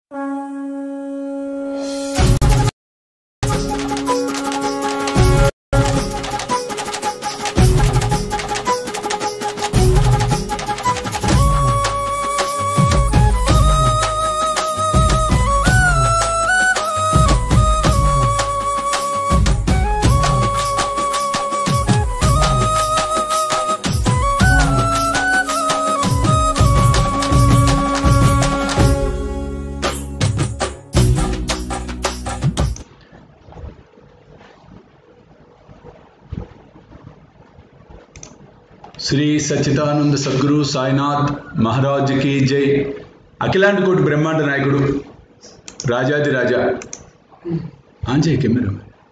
శ్రీ సచ్చిదానంద సద్గురు సాయినాథ్ మహారాజ్ కి జై అఖిలాండ కోటి బ్రహ్మాండ నాయకుడు రాజాది రాజా ఆంజయ్ కెమెరా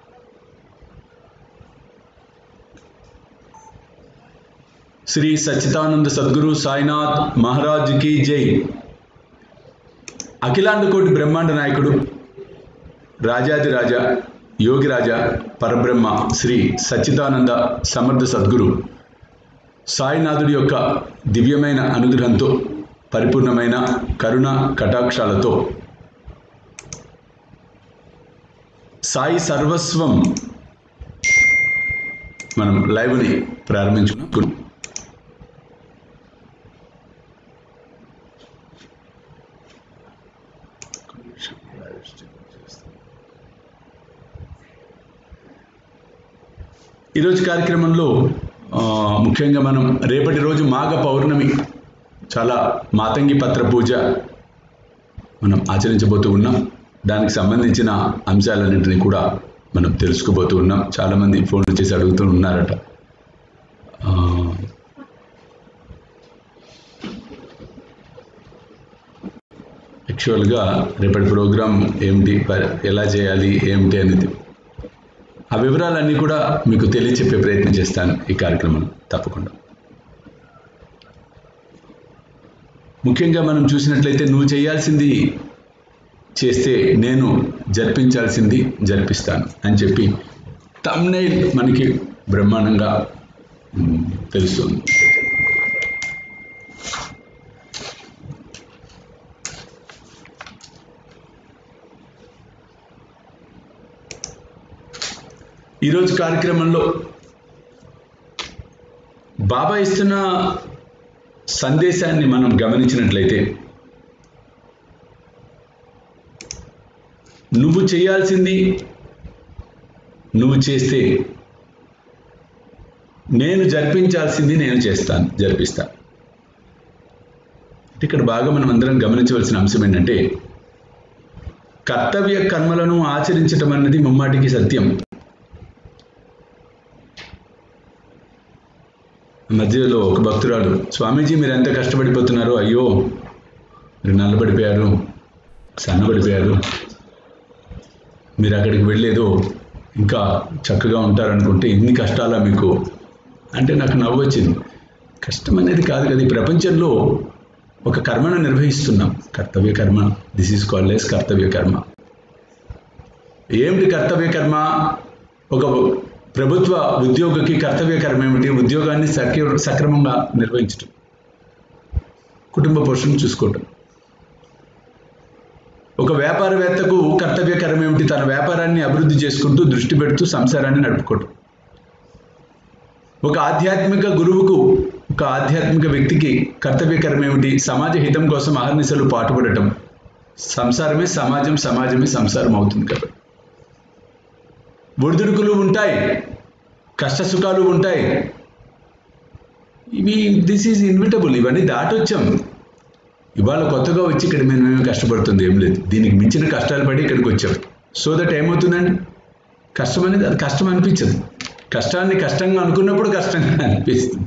శ్రీ సచ్చిదానంద సద్గురు సాయినాథ్ మహారాజ్ కి జై అఖిలాండ కోటి బ్రహ్మాండ నాయకుడు రాజాది రాజా యోగి రాజా పరబ్రహ్మ శ్రీ సచ్చిదానంద సమర్థ సద్గురు సాయినాథుడి యొక్క దివ్యమైన అనుగ్రహంతో పరిపూర్ణమైన కరుణ కటాక్షాలతో సాయి సర్వస్వం మనం లైవ్ని ప్రారంభించుకున్నాం ఈరోజు కార్యక్రమంలో ఆ, ముఖ్యంగా మనం రేపటి రోజు మాఘ పౌర్ణమి చాలా మాతంగి పత్ర పూజ మనం ఆచరించబోతూ ఉన్నాం దానికి సంబంధించిన అంశాలన్నింటినీ కూడా మనం తెలుసుకోబోతూ ఉన్నాం చాలామంది ఫోన్లు చేసి అడుగుతూ ఉన్నారట ఆ, యాక్చువల్గా రేపటి ప్రోగ్రాం ఏమిటి ప- ఎలా చేయాలి ఏమిటి అనేది ఆ వివరాలన్నీ కూడా మీకు తెలియచెప్పే ప్రయత్నం చేస్తాను ఈ కార్యక్రమం తప్పకుండా ముఖ్యంగా మనం చూసినట్లయితే నువ్వు చేయాల్సింది చేస్తే నేను జరిపించాల్సింది జరిపిస్తాను అని చెప్పి తమ్నైల్ మనకి బ్రహ్మాండంగా మ్, తెలుస్తుంది ఈరోజు కార్యక్రమంలో బాబా ఇస్తున్న సందేశాన్ని మనం గమనించినట్లయితే నువ్వు చేయాల్సింది నువ్వు చేస్తే నేను జరిపించాల్సింది నేను చేస్తాను జరిపిస్తాను ఇక్కడ బాగా మనం అందరం గమనించవలసిన అంశం ఏంటంటే కర్తవ్య కర్మలను ఆచరించటం అన్నది ముమ్మాటికి సత్యం మధ్యలో ఒక భక్తురాలు స్వామీజీ మీరు ఎంత కష్టపడిపోతున్నారు అయ్యో మీరు నల్లబడిపోయారు సన్నబడిపోయారు మీరు అక్కడికి వెళ్ళేదో ఇంకా చక్కగా ఉంటారనుకుంటే ఇన్ని కష్టాలా మీకు అంటే నాకు నవ్వు వచ్చింది కష్టం అనేది కాదు కదా ఈ ప్రపంచంలో ఒక కర్మను నిర్వహిస్తున్నాం కర్తవ్య కర్మ దిస్ ఈజ్ కాల్డ్ ఎస్ కర్తవ్య కర్మ ఏమిటి కర్తవ్య కర్మ ఒక ప్రభుత్వ ఉద్యోగికి కర్తవ్య కర్మ ఏమిటి ఉద్యోగాన్ని సక్ర సక్రమంగా నిర్వహించడం కుటుంబ పోషణ చూసుకోవటం ఒక వ్యాపారవేత్తకు కర్తవ్య కర్మ ఏమిటి తన వ్యాపారాన్ని అభివృద్ధి చేసుకుంటూ దృష్టి పెడుతూ సంసారాన్ని నడుపుకోవటం ఒక ఆధ్యాత్మిక గురువుకు ఒక ఆధ్యాత్మిక వ్యక్తికి కర్తవ్య కర్మ ఏమిటి సమాజ హితం కోసం అహర్నిశలు పాటుపడటం సంసారమే సమాజం సమాజమే సంసారం అవుతుంది కాబట్టి ఒడిదుడుకులు ఉంటాయి కష్ట సుఖాలు ఉంటాయి ఇవి దిస్ ఈజ్ ఇన్విటబుల్ ఇవన్నీ దాటొచ్చాం ఇవాళ కొత్తగా వచ్చి ఇక్కడ మేము ఏమీ కష్టపడుతుంది ఏం లేదు దీనికి మించిన కష్టాలు పడి ఇక్కడికి వచ్చాం సో దట్ ఏమవుతుందండి కష్టం అనేది అది కష్టం అనిపించదు కష్టాన్ని కష్టంగా అనుకున్నప్పుడు కష్టంగా అనిపిస్తుంది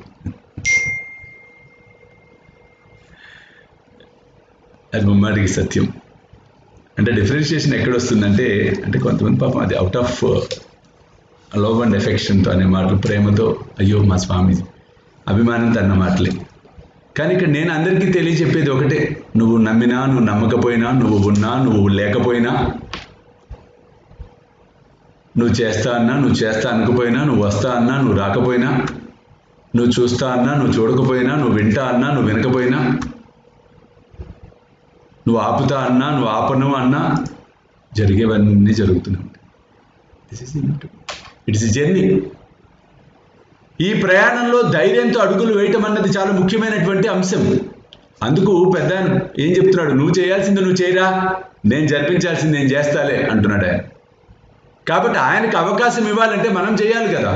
అది ముమ్మాటికి సత్యం అంటే డిఫరెన్షియేషన్ ఎక్కడ వస్తుందంటే అంటే కొంతమంది పాపం అది అవుట్ ఆఫ్ లవ్ అండ్ ఎఫెక్షన్తో అనే మాటలు ప్రేమతో అయ్యో మా స్వామీజీ అభిమానంతో అన్న మాటలే కానీ ఇక్కడ నేను అందరికీ తెలియచెప్పేది ఒకటే నువ్వు నమ్మినా నువ్వు నమ్మకపోయినా నువ్వు ఉన్నా నువ్వు లేకపోయినా నువ్వు చేస్తా అన్నా నువ్వు చేస్తా అనకపోయినా నువ్వు వస్తా అన్నా నువ్వు రాకపోయినా నువ్వు చూస్తా అన్నా నువ్వు చూడకపోయినా నువ్వు వింటా అన్నా నువ్వు వినకపోయినా నువ్వు ఆపుతా అన్నా నువ్వు ఆపను అన్నా జరిగేవన్నీ జరుగుతూనే ఉంటాయి this is it is journey ఈ ప్రయాణంలో ధైర్యంతో అడుగులు వేయటం అన్నది చాలా ముఖ్యమైనటువంటి అంశం అందుకు పెద్ద ఆయన ఏం చెప్తున్నాడు నువ్వు చేయాల్సింది నువ్వు చేయరా నేను జరిపించాల్సింది నేను చేస్తాలే అంటున్నాడు ఆయన కాబట్టి ఆయనకు అవకాశం ఇవ్వాలంటే మనం చేయాలి కదా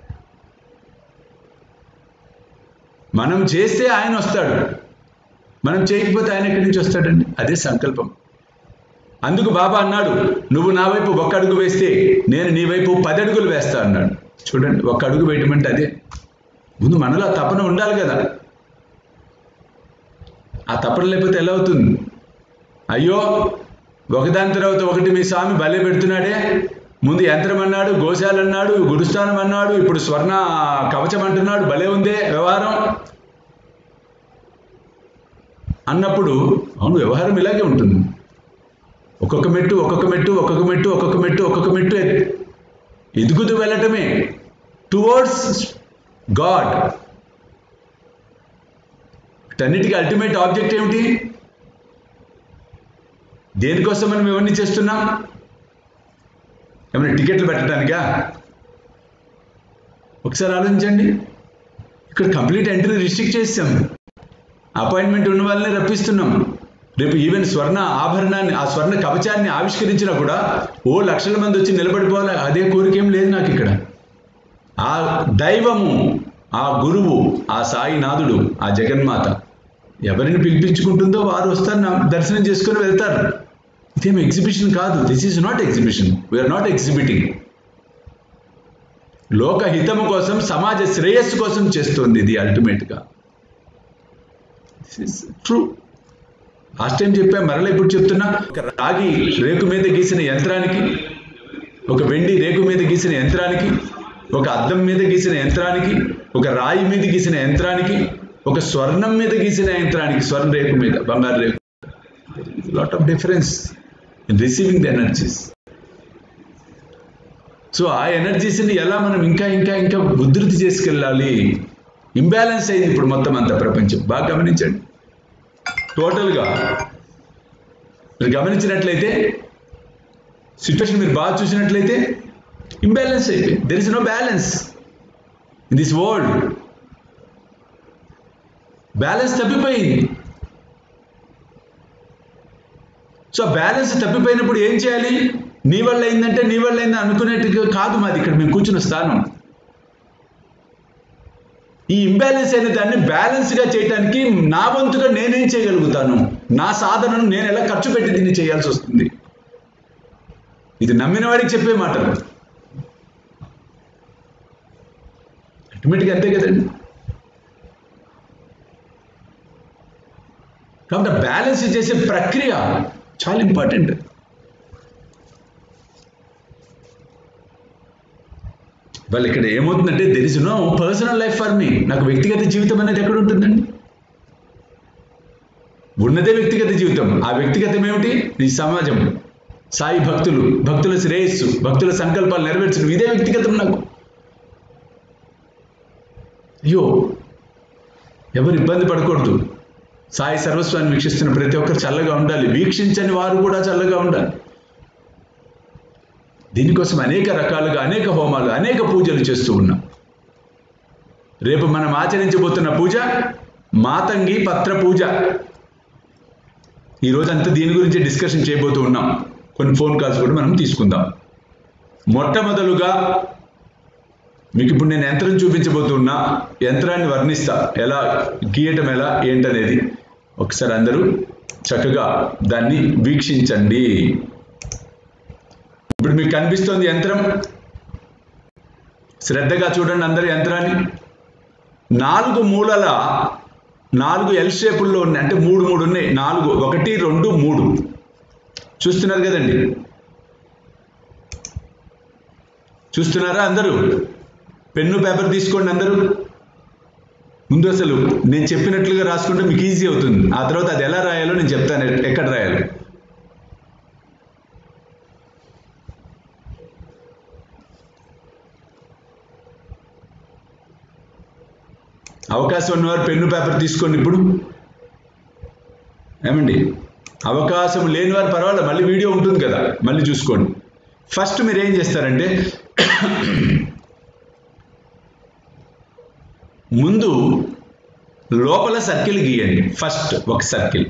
మనం చేస్తే ఆయన వస్తాడు మనం చేయకపోతే ఆయన ఎక్కడి నుంచి వస్తాడండి అదే సంకల్పం అందుకు బాబా అన్నాడు నువ్వు నా వైపు ఒక్క అడుగు వేస్తే నేను నీ వైపు పది అడుగులు వేస్తా అన్నాడు చూడండి ఒక్క అడుగు వేయటమంటే అదే ముందు మనలో ఆ తపన ఉండాలి కదా ఆ తపన లేకపోతే ఎలా అవుతుంది అయ్యో ఒకదాని తర్వాత ఒకటి మీ స్వామి బలే పెడుతున్నాడే ముందు యంత్రం అన్నాడు గోశాల అన్నాడు గురుస్థానం అన్నాడు ఇప్పుడు స్వర్ణ కవచం అంటున్నాడు భలే ఉందే వ్యవహారం అన్నప్పుడు అవును వ్యవహారం ఇలాగే ఉంటుంది ఒక్కొక్క మెట్టు ఒక్కొక్క మెట్టు ఒక్కొక్క మెట్టు ఒక్కొక్క మెట్టు ఒక్కొక్క మెట్టు ఎ- ఎదుగుతూ వెళ్ళటమే టువర్డ్స్ గాడ్ వీటన్నిటికీ అల్టిమేట్ ఆబ్జెక్ట్ ఏమిటి దేనికోసం మనం ఇవన్నీ చేస్తున్నాం ఏమైనా టికెట్లు పెట్టడానికా ఒకసారి ఆలోచించండి ఇక్కడ కంప్లీట్ ఎంట్రీ రిస్ట్రిక్ట్ చేసాం అపాయింట్మెంట్ ఉన్న వాళ్ళని రప్పిస్తున్నాం రేపు ఈవెన్ స్వర్ణ ఆభరణాన్ని ఆ స్వర్ణ కవచాన్ని ఆవిష్కరించినా కూడా ఓ లక్షల మంది వచ్చి నిలబడిపోవాలి అదే కోరిక ఏం లేదు నాకు ఇక్కడ ఆ దైవము ఆ గురువు ఆ సాయినాథుడు ఆ జగన్మాత ఎవరిని పిలిపించుకుంటుందో వారు వస్తారు నా దర్శనం చేసుకొని వెళ్తారు ఇదేం ఎగ్జిబిషన్ కాదు this is not exhibition we are not exhibiting లోక హితము కోసం సమాజ శ్రేయస్సు కోసం చేస్తుంది ఇది అల్టిమేట్గా ట్రూ లాస్ట్ టైం చెప్పా మరలా ఇప్పుడు చెప్తున్నా ఒక రాగి రేకు మీద గీసిన యంత్రానికి ఒక వెండి రేకు మీద గీసిన యంత్రానికి ఒక అద్దం మీద గీసిన యంత్రానికి ఒక రాయి మీద గీసిన యంత్రానికి ఒక స్వర్ణం మీద గీసిన యంత్రానికి స్వర్ణ రేకు మీద బంగారు రేకు lot of difference in receiving the energies so ఆ ఎనర్జీస్ని ఎలా మనం ఇంకా ఇంకా ఇంకా ఉధృతి చేసుకెళ్ళాలి ఇంబ్యాలెన్స్ అయింది ఇప్పుడు మొత్తం అంతా ప్రపంచం బాగా గమనించండి టోటల్గా మీరు గమనించినట్లయితే సిచ్యువేషన్ మీరు బాగా చూసినట్లయితే ఇంబ్యాలెన్స్ అయిపోయింది there is no balance in this world balance తప్పిపోయింది సో బ్యాలెన్స్ తప్పిపోయినప్పుడు ఏం చేయాలి నీ వల్ల అయిందంటే నీ వల్ల అయింది అనుకునేట్టుగా కాదు మాది ఇక్కడ మేము కూర్చున్న స్థానం ఈ ఇంబ్యాలెన్స్ అయిన దాన్ని బ్యాలెన్స్గా చేయడానికి నా వంతుగా నేనేం చేయగలుగుతాను నా సాధనను నేను ఎలా ఖర్చు పెట్టి దీన్ని చేయాల్సి వస్తుంది ఇది నమ్మిన వాడికి చెప్పే మాటలు అల్టిమేట్గా అంతే కదండి కాబట్టి బ్యాలెన్స్ చేసే ప్రక్రియ చాలా ఇంపార్టెంట్ వాళ్ళు ఇక్కడ ఏమవుతుందంటే there is no personal life for me నాకు వ్యక్తిగత జీవితం అనేది ఎక్కడ ఉంటుందండి ఉన్నదే వ్యక్తిగత జీవితం ఆ వ్యక్తిగతం ఏమిటి ఈ సమాజం సాయి భక్తులు భక్తుల శ్రేయస్సు భక్తుల సంకల్పాలు నెరవేర్చడం ఇదే వ్యక్తిగతం నాకు అయ్యో ఎవరు ఇబ్బంది పడకూడదు సాయి సర్వస్వాన్ని వీక్షిస్తున్న ప్రతి ఒక్కరు చల్లగా ఉండాలి వీక్షించని వారు కూడా చల్లగా ఉండాలి దీనికోసం అనేక రకాలుగా అనేక హోమాలు అనేక పూజలు చేస్తూ ఉన్నాం రేపు మనం ఆచరించబోతున్న పూజ మాతంగి పత్ర పూజ ఈ రోజంతా దీని గురించి డిస్కషన్ చేయబోతూ ఉన్నాం కొన్ని ఫోన్ కాల్స్ కూడా మనం తీసుకుందాం మొట్టమొదలుగా మీకు ఇప్పుడు నేను యంత్రం చూపించబోతున్నా యంత్రాన్ని వర్ణిస్తా ఎలా గీయటం ఎలా ఏంటనేది ఒకసారి అందరూ చక్కగా దాన్ని వీక్షించండి ఇప్పుడు మీకు కనిపిస్తోంది యంత్రం శ్రద్ధగా చూడండి అందరు యంత్రాన్ని నాలుగు మూలల నాలుగు ఎల్ షేపుల్లో ఉన్నాయి అంటే మూడు మూడు ఉన్నాయి నాలుగు ఒకటి రెండు మూడు చూస్తున్నారు కదండి చూస్తున్నారా అందరూ పెన్ను పేపర్ తీసుకోండి అందరూ ముందు అసలు నేను చెప్పినట్లుగా రాసుకుంటే మీకు ఈజీ అవుతుంది ఆ తర్వాత అది ఎలా రాయాలో నేను చెప్తాను ఎక్కడ రాయాలో అవకాశం ఉన్నవారు పెన్ను పేపర్ తీసుకోండి ఇప్పుడు ఏమండి అవకాశం లేని వారు పర్వాలేదు మళ్ళీ వీడియో ఉంటుంది కదా మళ్ళీ చూసుకోండి ఫస్ట్ మీరు ఏం చేస్తారంటే ముందు లోపల సర్కిల్ గీయండి ఫస్ట్ ఒక సర్కిల్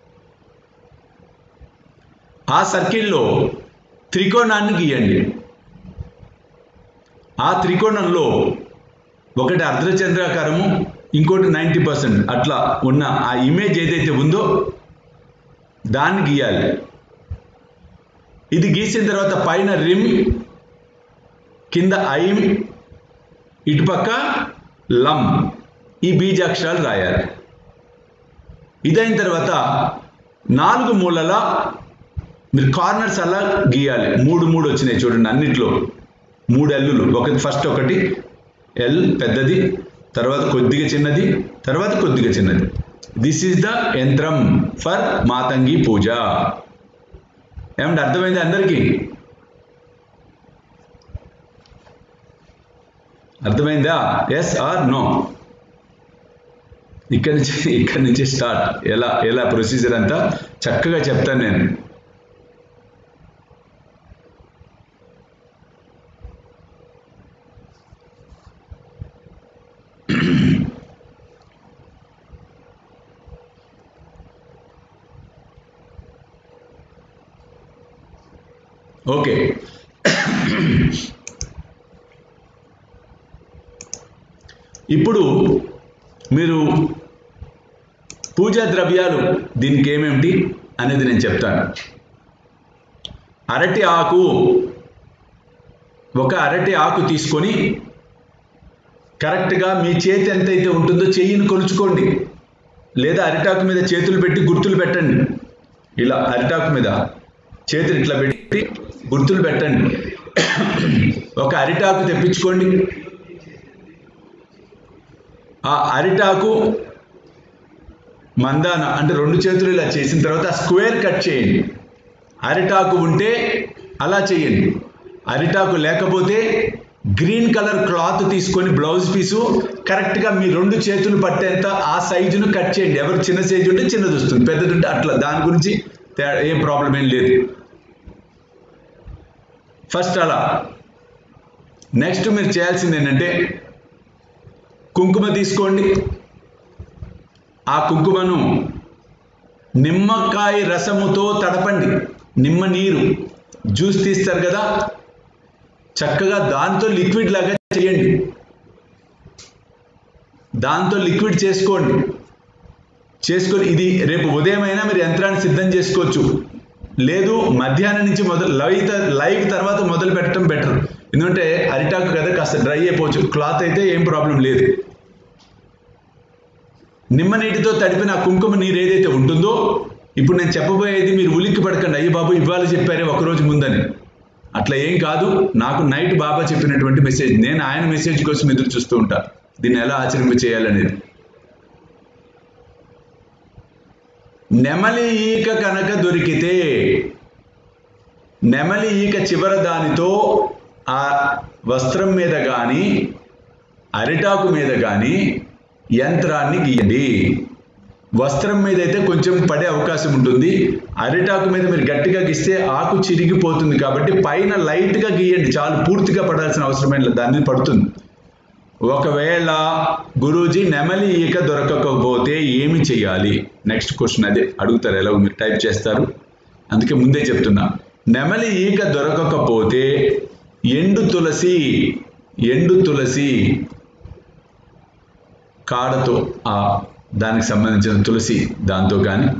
ఆ సర్కిల్లో త్రికోణాన్ని గీయండి ఆ త్రికోణంలో ఒకటి అర్ధచంద్రాకారము ఇంకోటి నైంటీ పర్సెంట్ అట్లా ఉన్న ఆ ఇమేజ్ ఏదైతే ఉందో దాన్ని గీయాలి ఇది గీసిన తర్వాత పైన రిమ్ కింద ఐమ్ ఇటుపక్క లం ఈ బీజాక్షరాలు రాయాలి ఇదైన తర్వాత నాలుగు మూలల మీరు కార్నర్స్ అలా గీయాలి మూడు మూడు వచ్చినాయి చూడండి అన్నిట్లో మూడు ఎల్లులు ఒకటి ఫస్ట్ ఒకటి ఎల్ పెద్దది తర్వాత కొద్దిగా చిన్నది తర్వాత కొద్దిగా చిన్నది దిస్ ఈజ్ ద యంత్రం ఫర్ మాతంగి పూజ ఏమంటే అర్థమైంది అందరికీ అర్థమైందా ఎస్ ఆర్ నో ఇక్కడి నుంచి ఇక్కడి నుంచి స్టార్ట్ ఎలా ఎలా ప్రొసీజర్ అంతా చక్కగా చెప్తాను నేను ఓకే ఇప్పుడు మీరు పూజా ద్రవ్యాలు దీనికి ఏమేమిటి అనేది నేను చెప్తాను అరటి ఆకు ఒక అరటి ఆకు తీసుకొని కరెక్ట్గా మీ చేతి ఎంతైతే ఉంటుందో చెయ్యిని కొలుచుకోండి లేదా అరిటాకు మీద చేతులు పెట్టి గుర్తులు పెట్టండి ఇలా అరిటాకు మీద చేతులు ఇట్లా పెట్టి గుర్తులు పెట్టండి ఒక అరిటాకు తెప్పించుకోండి ఆ అరిటాకు మందాన అంటే రెండు చేతులు ఇలా చేసిన తర్వాత ఆ స్క్వేర్ కట్ చేయండి అరిటాకు ఉంటే అలా చేయండి అరిటాకు లేకపోతే గ్రీన్ కలర్ క్లాత్ తీసుకొని బ్లౌజ్ పీసు కరెక్ట్గా మీ రెండు చేతులు పట్టేంత ఆ సైజును కట్ చేయండి ఎవరు చిన్న సైజు ఉంటే చిన్నది వస్తుంది పెద్దది ఉంటే అట్లా దాని గురించి తే- ఏం ప్రాబ్లం ఏం లేదు ఫస్ట్ అలా నెక్స్ట్ మీరు చేయాల్సింది ఏంటంటే కుంకుమ తీసుకోండి ఆ కుంకుమను నిమ్మకాయ రసముతో తడపండి నిమ్మ నీరు జ్యూస్ తీస్తారు కదా చక్కగా దాంతో లిక్విడ్ లాగా చేయండి దాంతో లిక్విడ్ చేసుకోండి చేసుకొని ఇది రేపు ఉదయం అయినా మీరు యంత్రాన్ని సిద్ధం చేసుకోవచ్చు లేదు మధ్యాహ్నం నుంచి మొదలు లైవ్ త- లైవ్ తర్వాత మొదలు పెట్టడం బెటర్ ఎందుకంటే అరిటాకు కదా కాస్త డ్రై అయిపోవచ్చు క్లాత్ అయితే ఏం ప్రాబ్లం లేదు నిమ్మ నీటితో తడిపిన ఆ కుంకుమ నీరు ఏదైతే ఉంటుందో ఇప్పుడు నేను చెప్పబోయేది మీరు ఉలిక్కి పడకండి అయ్యి బాబు ఇవాళ చెప్పారే ఒకరోజు ముందని అట్లా ఏం కాదు నాకు నైట్ బాబా చెప్పినటువంటి మెసేజ్ నేను ఆయన మెసేజ్ కోసం ఎదురు చూస్తూ ఉంటా దీన్ని ఎలా ఆచరింప చేయాలనేది నెమలి ఈక కనుక దొరికితే నెమలి ఈక చివర దానితో ఆ వస్త్రం మీద కానీ అరిటాకు మీద కానీ యంత్రాన్ని గీయండి వస్త్రం మీద అయితే కొంచెం పడే అవకాశం ఉంటుంది అరిటాకు మీద మీరు గట్టిగా గీస్తే ఆకు చిరిగిపోతుంది కాబట్టి పైన లైట్గా గీయండి చాలు పూర్తిగా పడాల్సిన అవసరమైన లేదు. దాని మీద పడుతుంది ఒకవేళ గురూజీ నెమలి ఈక దొరకకపోతే ఏమి చేయాలి నెక్స్ట్ క్వశ్చన్ అదే అడుగుతారు ఎలా మీరు టైప్ చేస్తారు అందుకే ముందే చెప్తున్నా నెమలి ఈక దొరకకపోతే ఎండు తులసి ఎండు తులసి కాడతో ఆ దానికి సంబంధించిన తులసి దాంతో కానీ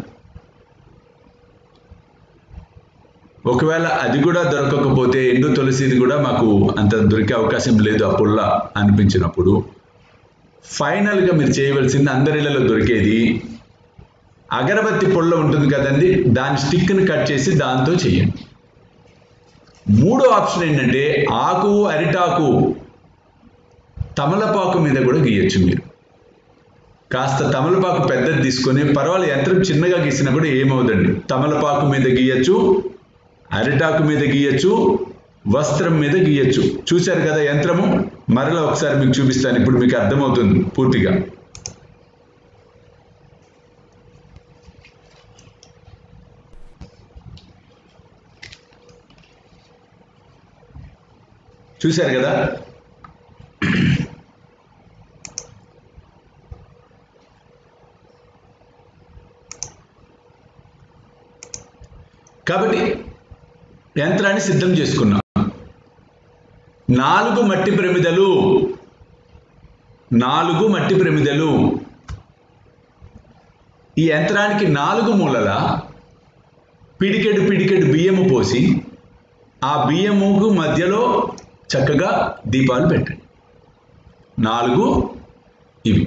ఒకవేళ అది కూడా దొరకకపోతే ఎండు తులసిది కూడా మాకు అంత దొరికే అవకాశం లేదు ఆ పుల్ల అనిపించినప్పుడు ఫైనల్గా మీరు చేయవలసింది అందరిళ్ళలో దొరికేది అగరబత్తి పుల్ల ఉంటుంది కదండి దాని స్టిక్ని కట్ చేసి దాంతో చేయండి మూడో ఆప్షన్ ఏంటంటే ఆకు అరిటాకు తమలపాకు మీద కూడా గీయచ్చు మీరు కాస్త తమలపాకు పెద్దది తీసుకొని పర్వాలేదు యంత్రం చిన్నగా గీసినా కూడా ఏమవుదండి తమలపాకు మీద గీయచ్చు అరిటాకు మీద గీయచ్చు వస్త్రం మీద గీయచ్చు చూశారు కదా యంత్రము మరలా ఒకసారి మీకు చూపిస్తాను ఇప్పుడు మీకు అర్థమవుతుంది పూర్తిగా చూశారు కదా కాబట్టి యంత్రాన్ని సిద్ధం చేసుకున్నాం నాలుగు మట్టి ప్రమిదలు నాలుగు మట్టి ప్రమిదలు ఈ యంత్రానికి నాలుగు మూలల పిడికెడు పిడికెడు బియ్యము పోసి ఆ బియ్యముకు మధ్యలో చక్కగా దీపాలు పెట్టండి నాలుగు ఇవి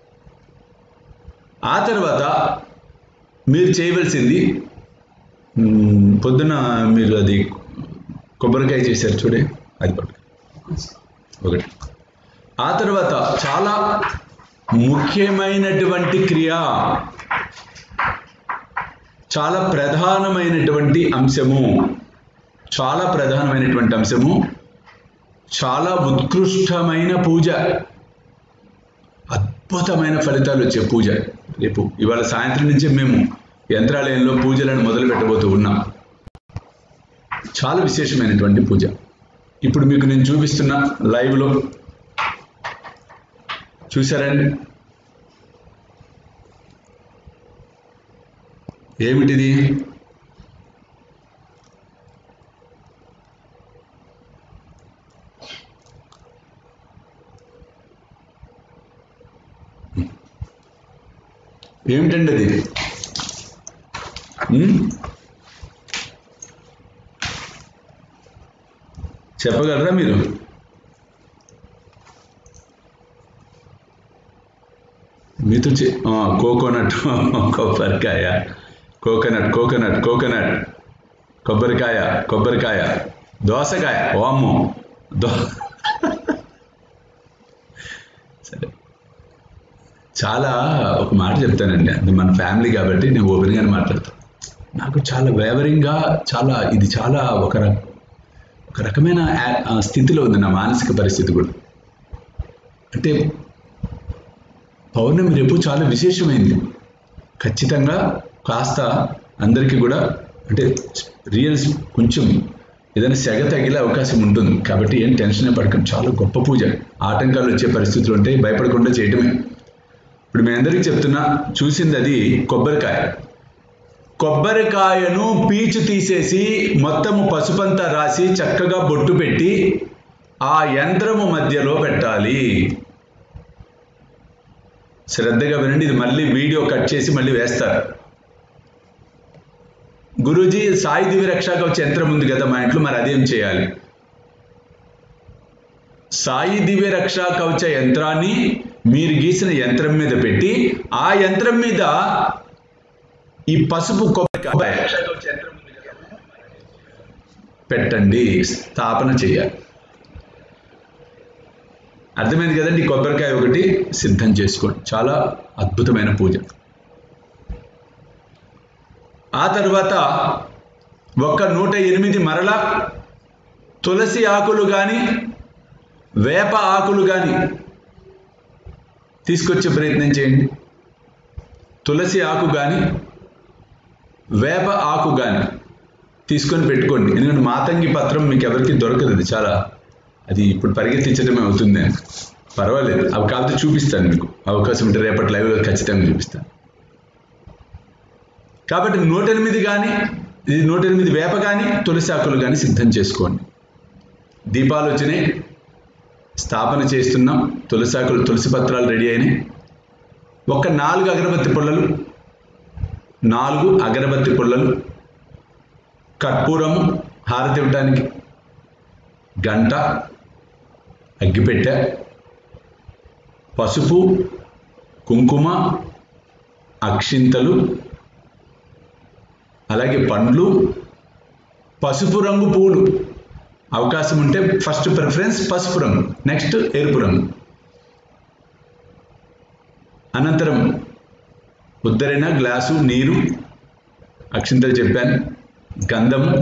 ఆ తర్వాత మీరు చేయవలసింది మ్, పొద్దున మీరు అది కొబ్బరికాయ చేశారు చూడే అది పట్టు ఒకటి ఆ తర్వాత చాలా ముఖ్యమైనటువంటి క్రియ చాలా ప్రధానమైనటువంటి అంశము చాలా ప్రధానమైనటువంటి అంశము చాలా ఉత్కృష్టమైన పూజ అద్భుతమైన ఫలితాలు వచ్చే పూజ రేపు ఇవాళ సాయంత్రం నుంచే మేము యంత్రాలయంలో పూజలను మొదలు పెట్టబోతూ ఉన్నాం చాలా విశేషమైనటువంటి పూజ ఇప్పుడు మీకు నేను చూపిస్తున్న లైవ్లో చూసారండి ఏమిటిది ఏమిటండి అది ఉమ్? చెప్పగలరా మీరు మీతో చె- ఆ, కోకోనట్ కొబ్బరికాయ కోకోనట్ కోకోనట్ కోకోనట్ కొబ్బరికాయ కొబ్బరికాయ దోసకాయ ఓమ్మో దో సరే చాలా ఒక మాట చెప్తానండి అది మన ఫ్యామిలీ కాబట్టి నేను ఓపెన్గానే మాట్లాడతాను నాకు చాలా వేవరింగ్గా చాలా ఇది చాలా ఒక ర- ఒక రకమైన యా- ఆ, స్థితిలో ఉంది నా మానసిక పరిస్థితి కూడా అంటే పౌర్ణమి రేపు చాలా విశేషమైంది ఖచ్చితంగా కాస్త అందరికీ కూడా అంటే రియల్ కొంచెం ఏదైనా సెగ తగిలే అవకాశం ఉంటుంది కాబట్టి ఏం టెన్షన్ పడకండి చాలా గొప్ప పూజ ఆటంకాలు వచ్చే పరిస్థితులు ఉంటే భయపడకుండా చేయటమే ఇప్పుడు మీ అందరికీ చెప్తున్నా చూసింది అది కొబ్బరికాయ కొబ్బరికాయను పీచు తీసేసి మొత్తము పసుపంతా రాసి చక్కగా బొట్టు పెట్టి ఆ యంత్రము మధ్యలో పెట్టాలి శ్రద్ధగా వినండి ఇది మళ్ళీ వీడియో కట్ చేసి మళ్ళీ వేస్తారు గురూజీ సాయి దివ్య రక్షా కవచ యంత్రం ఉంది కదా మా ఇంట్లో మరి అదేం చేయాలి సాయి దివ్య రక్షా కవచ యంత్రాన్ని మీరు గీసిన యంత్రం మీద పెట్టి ఆ యంత్రం మీద ఈ పసుపు కొబ్బరికాయ పెట్టండి స్థాపన చేయాలి అర్థమైంది కదండి ఈ కొబ్బరికాయ ఒకటి సిద్ధం చేసుకోండి చాలా అద్భుతమైన పూజ ఆ తర్వాత ఒక్క నూట ఎనిమిది మరల తులసి ఆకులు కానీ వేప ఆకులు కానీ తీసుకొచ్చే ప్రయత్నం చేయండి తులసి ఆకు కానీ వేప ఆకు కానీ తీసుకొని పెట్టుకోండి ఎందుకంటే మాతంగి పత్రం మీకు ఎవరికి దొరకదు అది చాలా అది ఇప్పుడు పరిగెత్తించడమే అవుతుంది పర్వాలేదు అవి కాకపోతే చూపిస్తాను మీకు అవకాశం ఉంటే రేపటి లైవ్లో ఖచ్చితంగా చూపిస్తాను కాబట్టి నూట ఎనిమిది కానీ ఇది నూట ఎనిమిది వేప కానీ తులసి ఆకులు కానీ సిద్ధం చేసుకోండి దీపాలు వచ్చినాయి స్థాపన చేస్తున్నాం తులసి ఆకులు తులసి పత్రాలు రెడీ అయినాయి ఒక నాలుగు అగరబత్తి పుల్లలు నాలుగు అగరబత్తి పుల్లలు కర్పూరము హారతి ఇవ్వడానికి గంట అగ్గిపెట్టె పసుపు కుంకుమ అక్షింతలు అలాగే పండ్లు పసుపు రంగు పూలు అవకాశం ఉంటే ఫస్ట్ ప్రిఫరెన్స్ పసుపు రంగు నెక్స్ట్ ఎరుపు రంగు అనంతరం ఉద్దరైన గ్లాసు నీరు అక్షింతలు చెప్పాను గంధము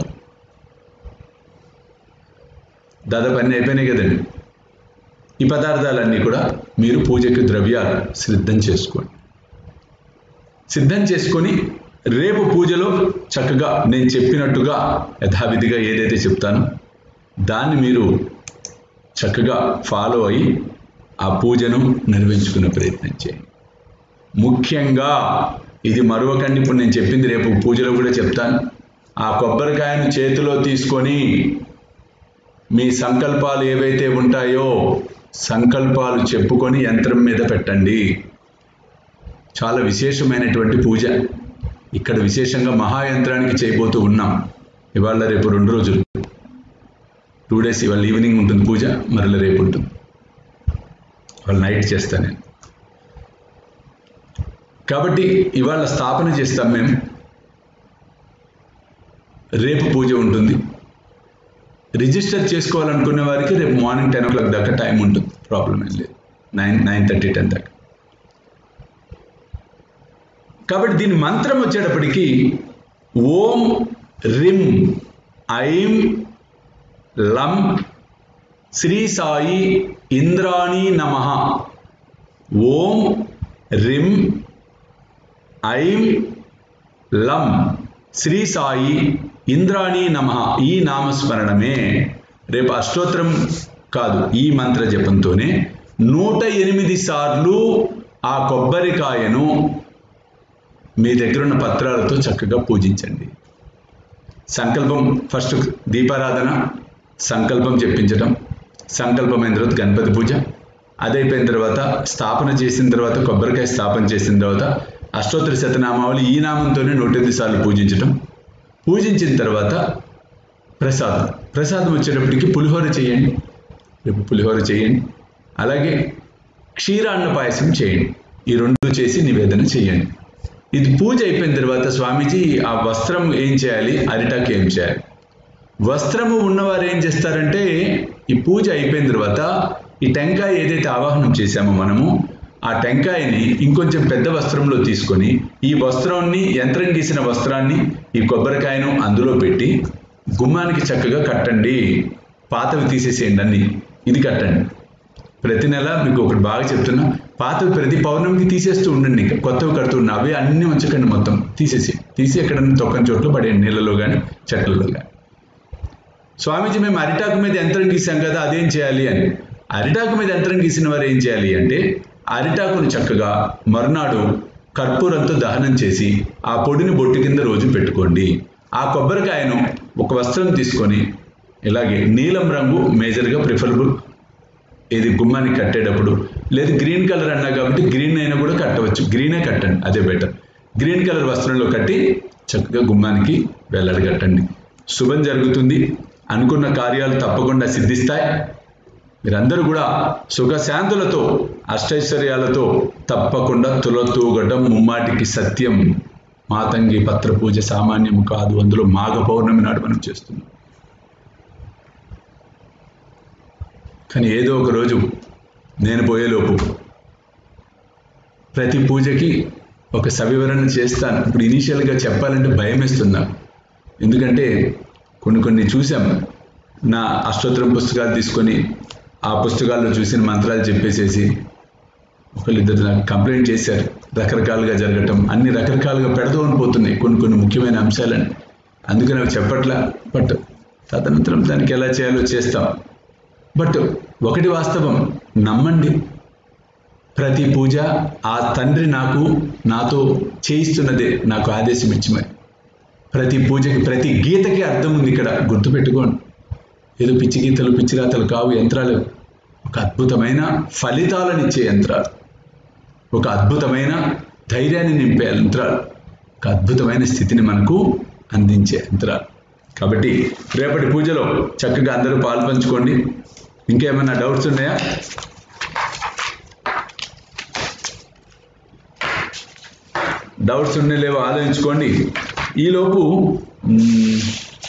దాదాపు అన్నీ అయిపోయినాయి కదండి ఈ పదార్థాలన్నీ కూడా మీరు పూజకి ద్రవ్యాలు సిద్ధం చేసుకోండి సిద్ధం చేసుకొని రేపు పూజలో చక్కగా నేను చెప్పినట్టుగా యథావిధిగా ఏదైతే చెప్తానో దాన్ని మీరు చక్కగా ఫాలో అయ్యి ఆ పూజను నిర్వహించుకునే ప్రయత్నం చేయండి ముఖ్యంగా ఇది మరొకండి ఇప్పుడు నేను చెప్పింది రేపు పూజలో కూడా చెప్తాను ఆ కొబ్బరికాయను చేతిలో తీసుకొని మీ సంకల్పాలు ఏవైతే ఉంటాయో సంకల్పాలు చెప్పుకొని యంత్రం మీద పెట్టండి చాలా విశేషమైనటువంటి పూజ ఇక్కడ విశేషంగా మహాయంత్రానికి చేయబోతూ ఉన్నాం ఇవాళ రేపు రెండు రోజులు టూ డేస్ ఇవాళ ఈవినింగ్ ఉంటుంది పూజ మరల రేపు ఉంటుంది వాళ్ళు నైట్ చేస్తాను నేను కాబట్టి ఇవాళ స్థాపన చేస్తాం మేము రేపు పూజ ఉంటుంది రిజిస్టర్ చేసుకోవాలనుకునే వారికి రేపు మార్నింగ్ టెన్ ఓ క్లాక్ దాకా టైం ఉంటుంది ప్రాబ్లం ఏం లేదు నైన్ నైన్ థర్టీ టెన్ దాకా కాబట్టి దీని మంత్రం వచ్చేటప్పటికి ఓం రిం ఐం లం శ్రీ సాయి ఇంద్రాణి నమ ఓం రిం ఐం లం శ్రీ సాయి ఇంద్రాణి నమ ఈ నామస్మరణమే రేపు అష్టోత్తరం కాదు ఈ మంత్ర జపంతోనే నూట ఎనిమిది సార్లు ఆ కొబ్బరికాయను మీ దగ్గర ఉన్న పత్రాలతో చక్కగా పూజించండి సంకల్పం ఫస్ట్ దీపారాధన సంకల్పం చెప్పించడం సంకల్పమైన తర్వాత గణపతి పూజ అదైపోయిన తర్వాత స్థాపన చేసిన తర్వాత కొబ్బరికాయ స్థాపన చేసిన తర్వాత అష్టోత్తర శతనామావళి ఈ నామంతోనే నూట ఎనిమిది సార్లు పూజించడం పూజించిన తర్వాత ప్రసాదం ప్రసాదం వచ్చేటప్పటికి పులిహోర చేయండి రేపు పులిహోర చేయండి అలాగే క్షీరాన్న పాయసం చేయండి ఈ రెండు చేసి నివేదన చేయండి ఇది పూజ అయిపోయిన తర్వాత స్వామీజీ ఆ వస్త్రం ఏం చేయాలి అరిటాకు ఏం చేయాలి వస్త్రము ఉన్నవారు ఏం చేస్తారంటే ఈ పూజ అయిపోయిన తర్వాత ఈ టెంకాయ ఏదైతే ఆవాహనం చేశామో మనము ఆ టెంకాయని ఇంకొంచెం పెద్ద వస్త్రంలో తీసుకొని ఈ వస్త్రాన్ని యంత్రం గీసిన వస్త్రాన్ని ఈ కొబ్బరికాయను అందులో పెట్టి గుమ్మానికి చక్కగా కట్టండి పాతవి తీసేసేయండి అన్ని ఇది కట్టండి ప్రతి నెల మీకు ఒకటి బాగా చెప్తున్నా పాతవి ప్రతి పౌర్ణమికి తీసేస్తూ ఉండండి ఇంకా కొత్తవి కడుతున్నా అవి అన్ని ఉంచకండి మొత్తం తీసేసి తీసి ఎక్కడన్నా తొక్కని చోట్ల పడేయండి నీళ్ళలో కానీ చెట్లలో కానీ స్వామీజీ మేము అరిటాకు మీద యంత్రం గీసాం కదా అదేం చేయాలి అని అరిటాకు మీద యంత్రం గీసిన వారు ఏం చేయాలి అంటే అరిటాకును చక్కగా మరునాడు కర్పూరంతో దహనం చేసి ఆ పొడిని బొట్టు కింద రోజు పెట్టుకోండి ఆ కొబ్బరికాయను ఒక వస్త్రం తీసుకొని ఇలాగే నీలం రంగు మేజర్గా ప్రిఫరబుల్ ఇది గుమ్మానికి కట్టేటప్పుడు లేదు గ్రీన్ కలర్ అన్నా కాబట్టి గ్రీన్ అయినా కూడా కట్టవచ్చు గ్రీనే కట్టండి అదే బెటర్ గ్రీన్ కలర్ వస్త్రంలో కట్టి చక్కగా గుమ్మానికి వేలాడి కట్టండి శుభం జరుగుతుంది అనుకున్న కార్యాలు తప్పకుండా సిద్ధిస్తాయి మీరందరూ కూడా సుఖశాంతులతో అష్టైశ్వర్యాలతో తప్పకుండా తులతూగటం ముమ్మాటికి సత్యం మాతంగి పత్ర పూజ సామాన్యము కాదు అందులో మాఘ పౌర్ణమి నాడు మనం చేస్తున్నాం కానీ ఏదో ఒక రోజు నేను పోయేలోపు ప్రతి పూజకి ఒక సవివరణ చేస్తాను ఇప్పుడు ఇనీషియల్గా చెప్పాలంటే భయం వేస్తున్నా ఎందుకంటే కొన్ని కొన్ని చూసాం నా అష్టోత్తరం పుస్తకాలు తీసుకొని ఆ పుస్తకాల్లో చూసిన మంత్రాలు చెప్పేసేసి ఒకళ్ళిద్దరు నాకు కంప్లైంట్ చేశారు రకరకాలుగా జరగటం అన్ని రకరకాలుగా పెడతూ పోతున్నాయి కొన్ని కొన్ని ముఖ్యమైన అంశాలని అందుకని అవి చెప్పట్లా బట్ తదనంతరం దానికి ఎలా చేయాలో చేస్తాం బట్ ఒకటి వాస్తవం నమ్మండి ప్రతి పూజ ఆ తండ్రి నాకు నాతో చేయిస్తున్నదే నాకు ఆదేశం ఇచ్చి మరి ప్రతి పూజకి ప్రతి గీతకి అర్థం ఉంది ఇక్కడ గుర్తుపెట్టుకోండి ఏదో పిచ్చి గీతలు పిచ్చి రాతలు కావు యంత్రాలు ఒక అద్భుతమైన ఫలితాలను ఇచ్చే యంత్రాలు ఒక అద్భుతమైన ధైర్యాన్ని నింపే యంత్రాలు ఒక అద్భుతమైన స్థితిని మనకు అందించే యంత్రాలు కాబట్టి రేపటి పూజలో చక్కగా అందరూ పాల్పంచుకోండి ఇంకేమైనా డౌట్స్ ఉన్నాయా డౌట్స్ ఉన్నాయి లేవో ఆలోచించుకోండి ఈలోపు మ్,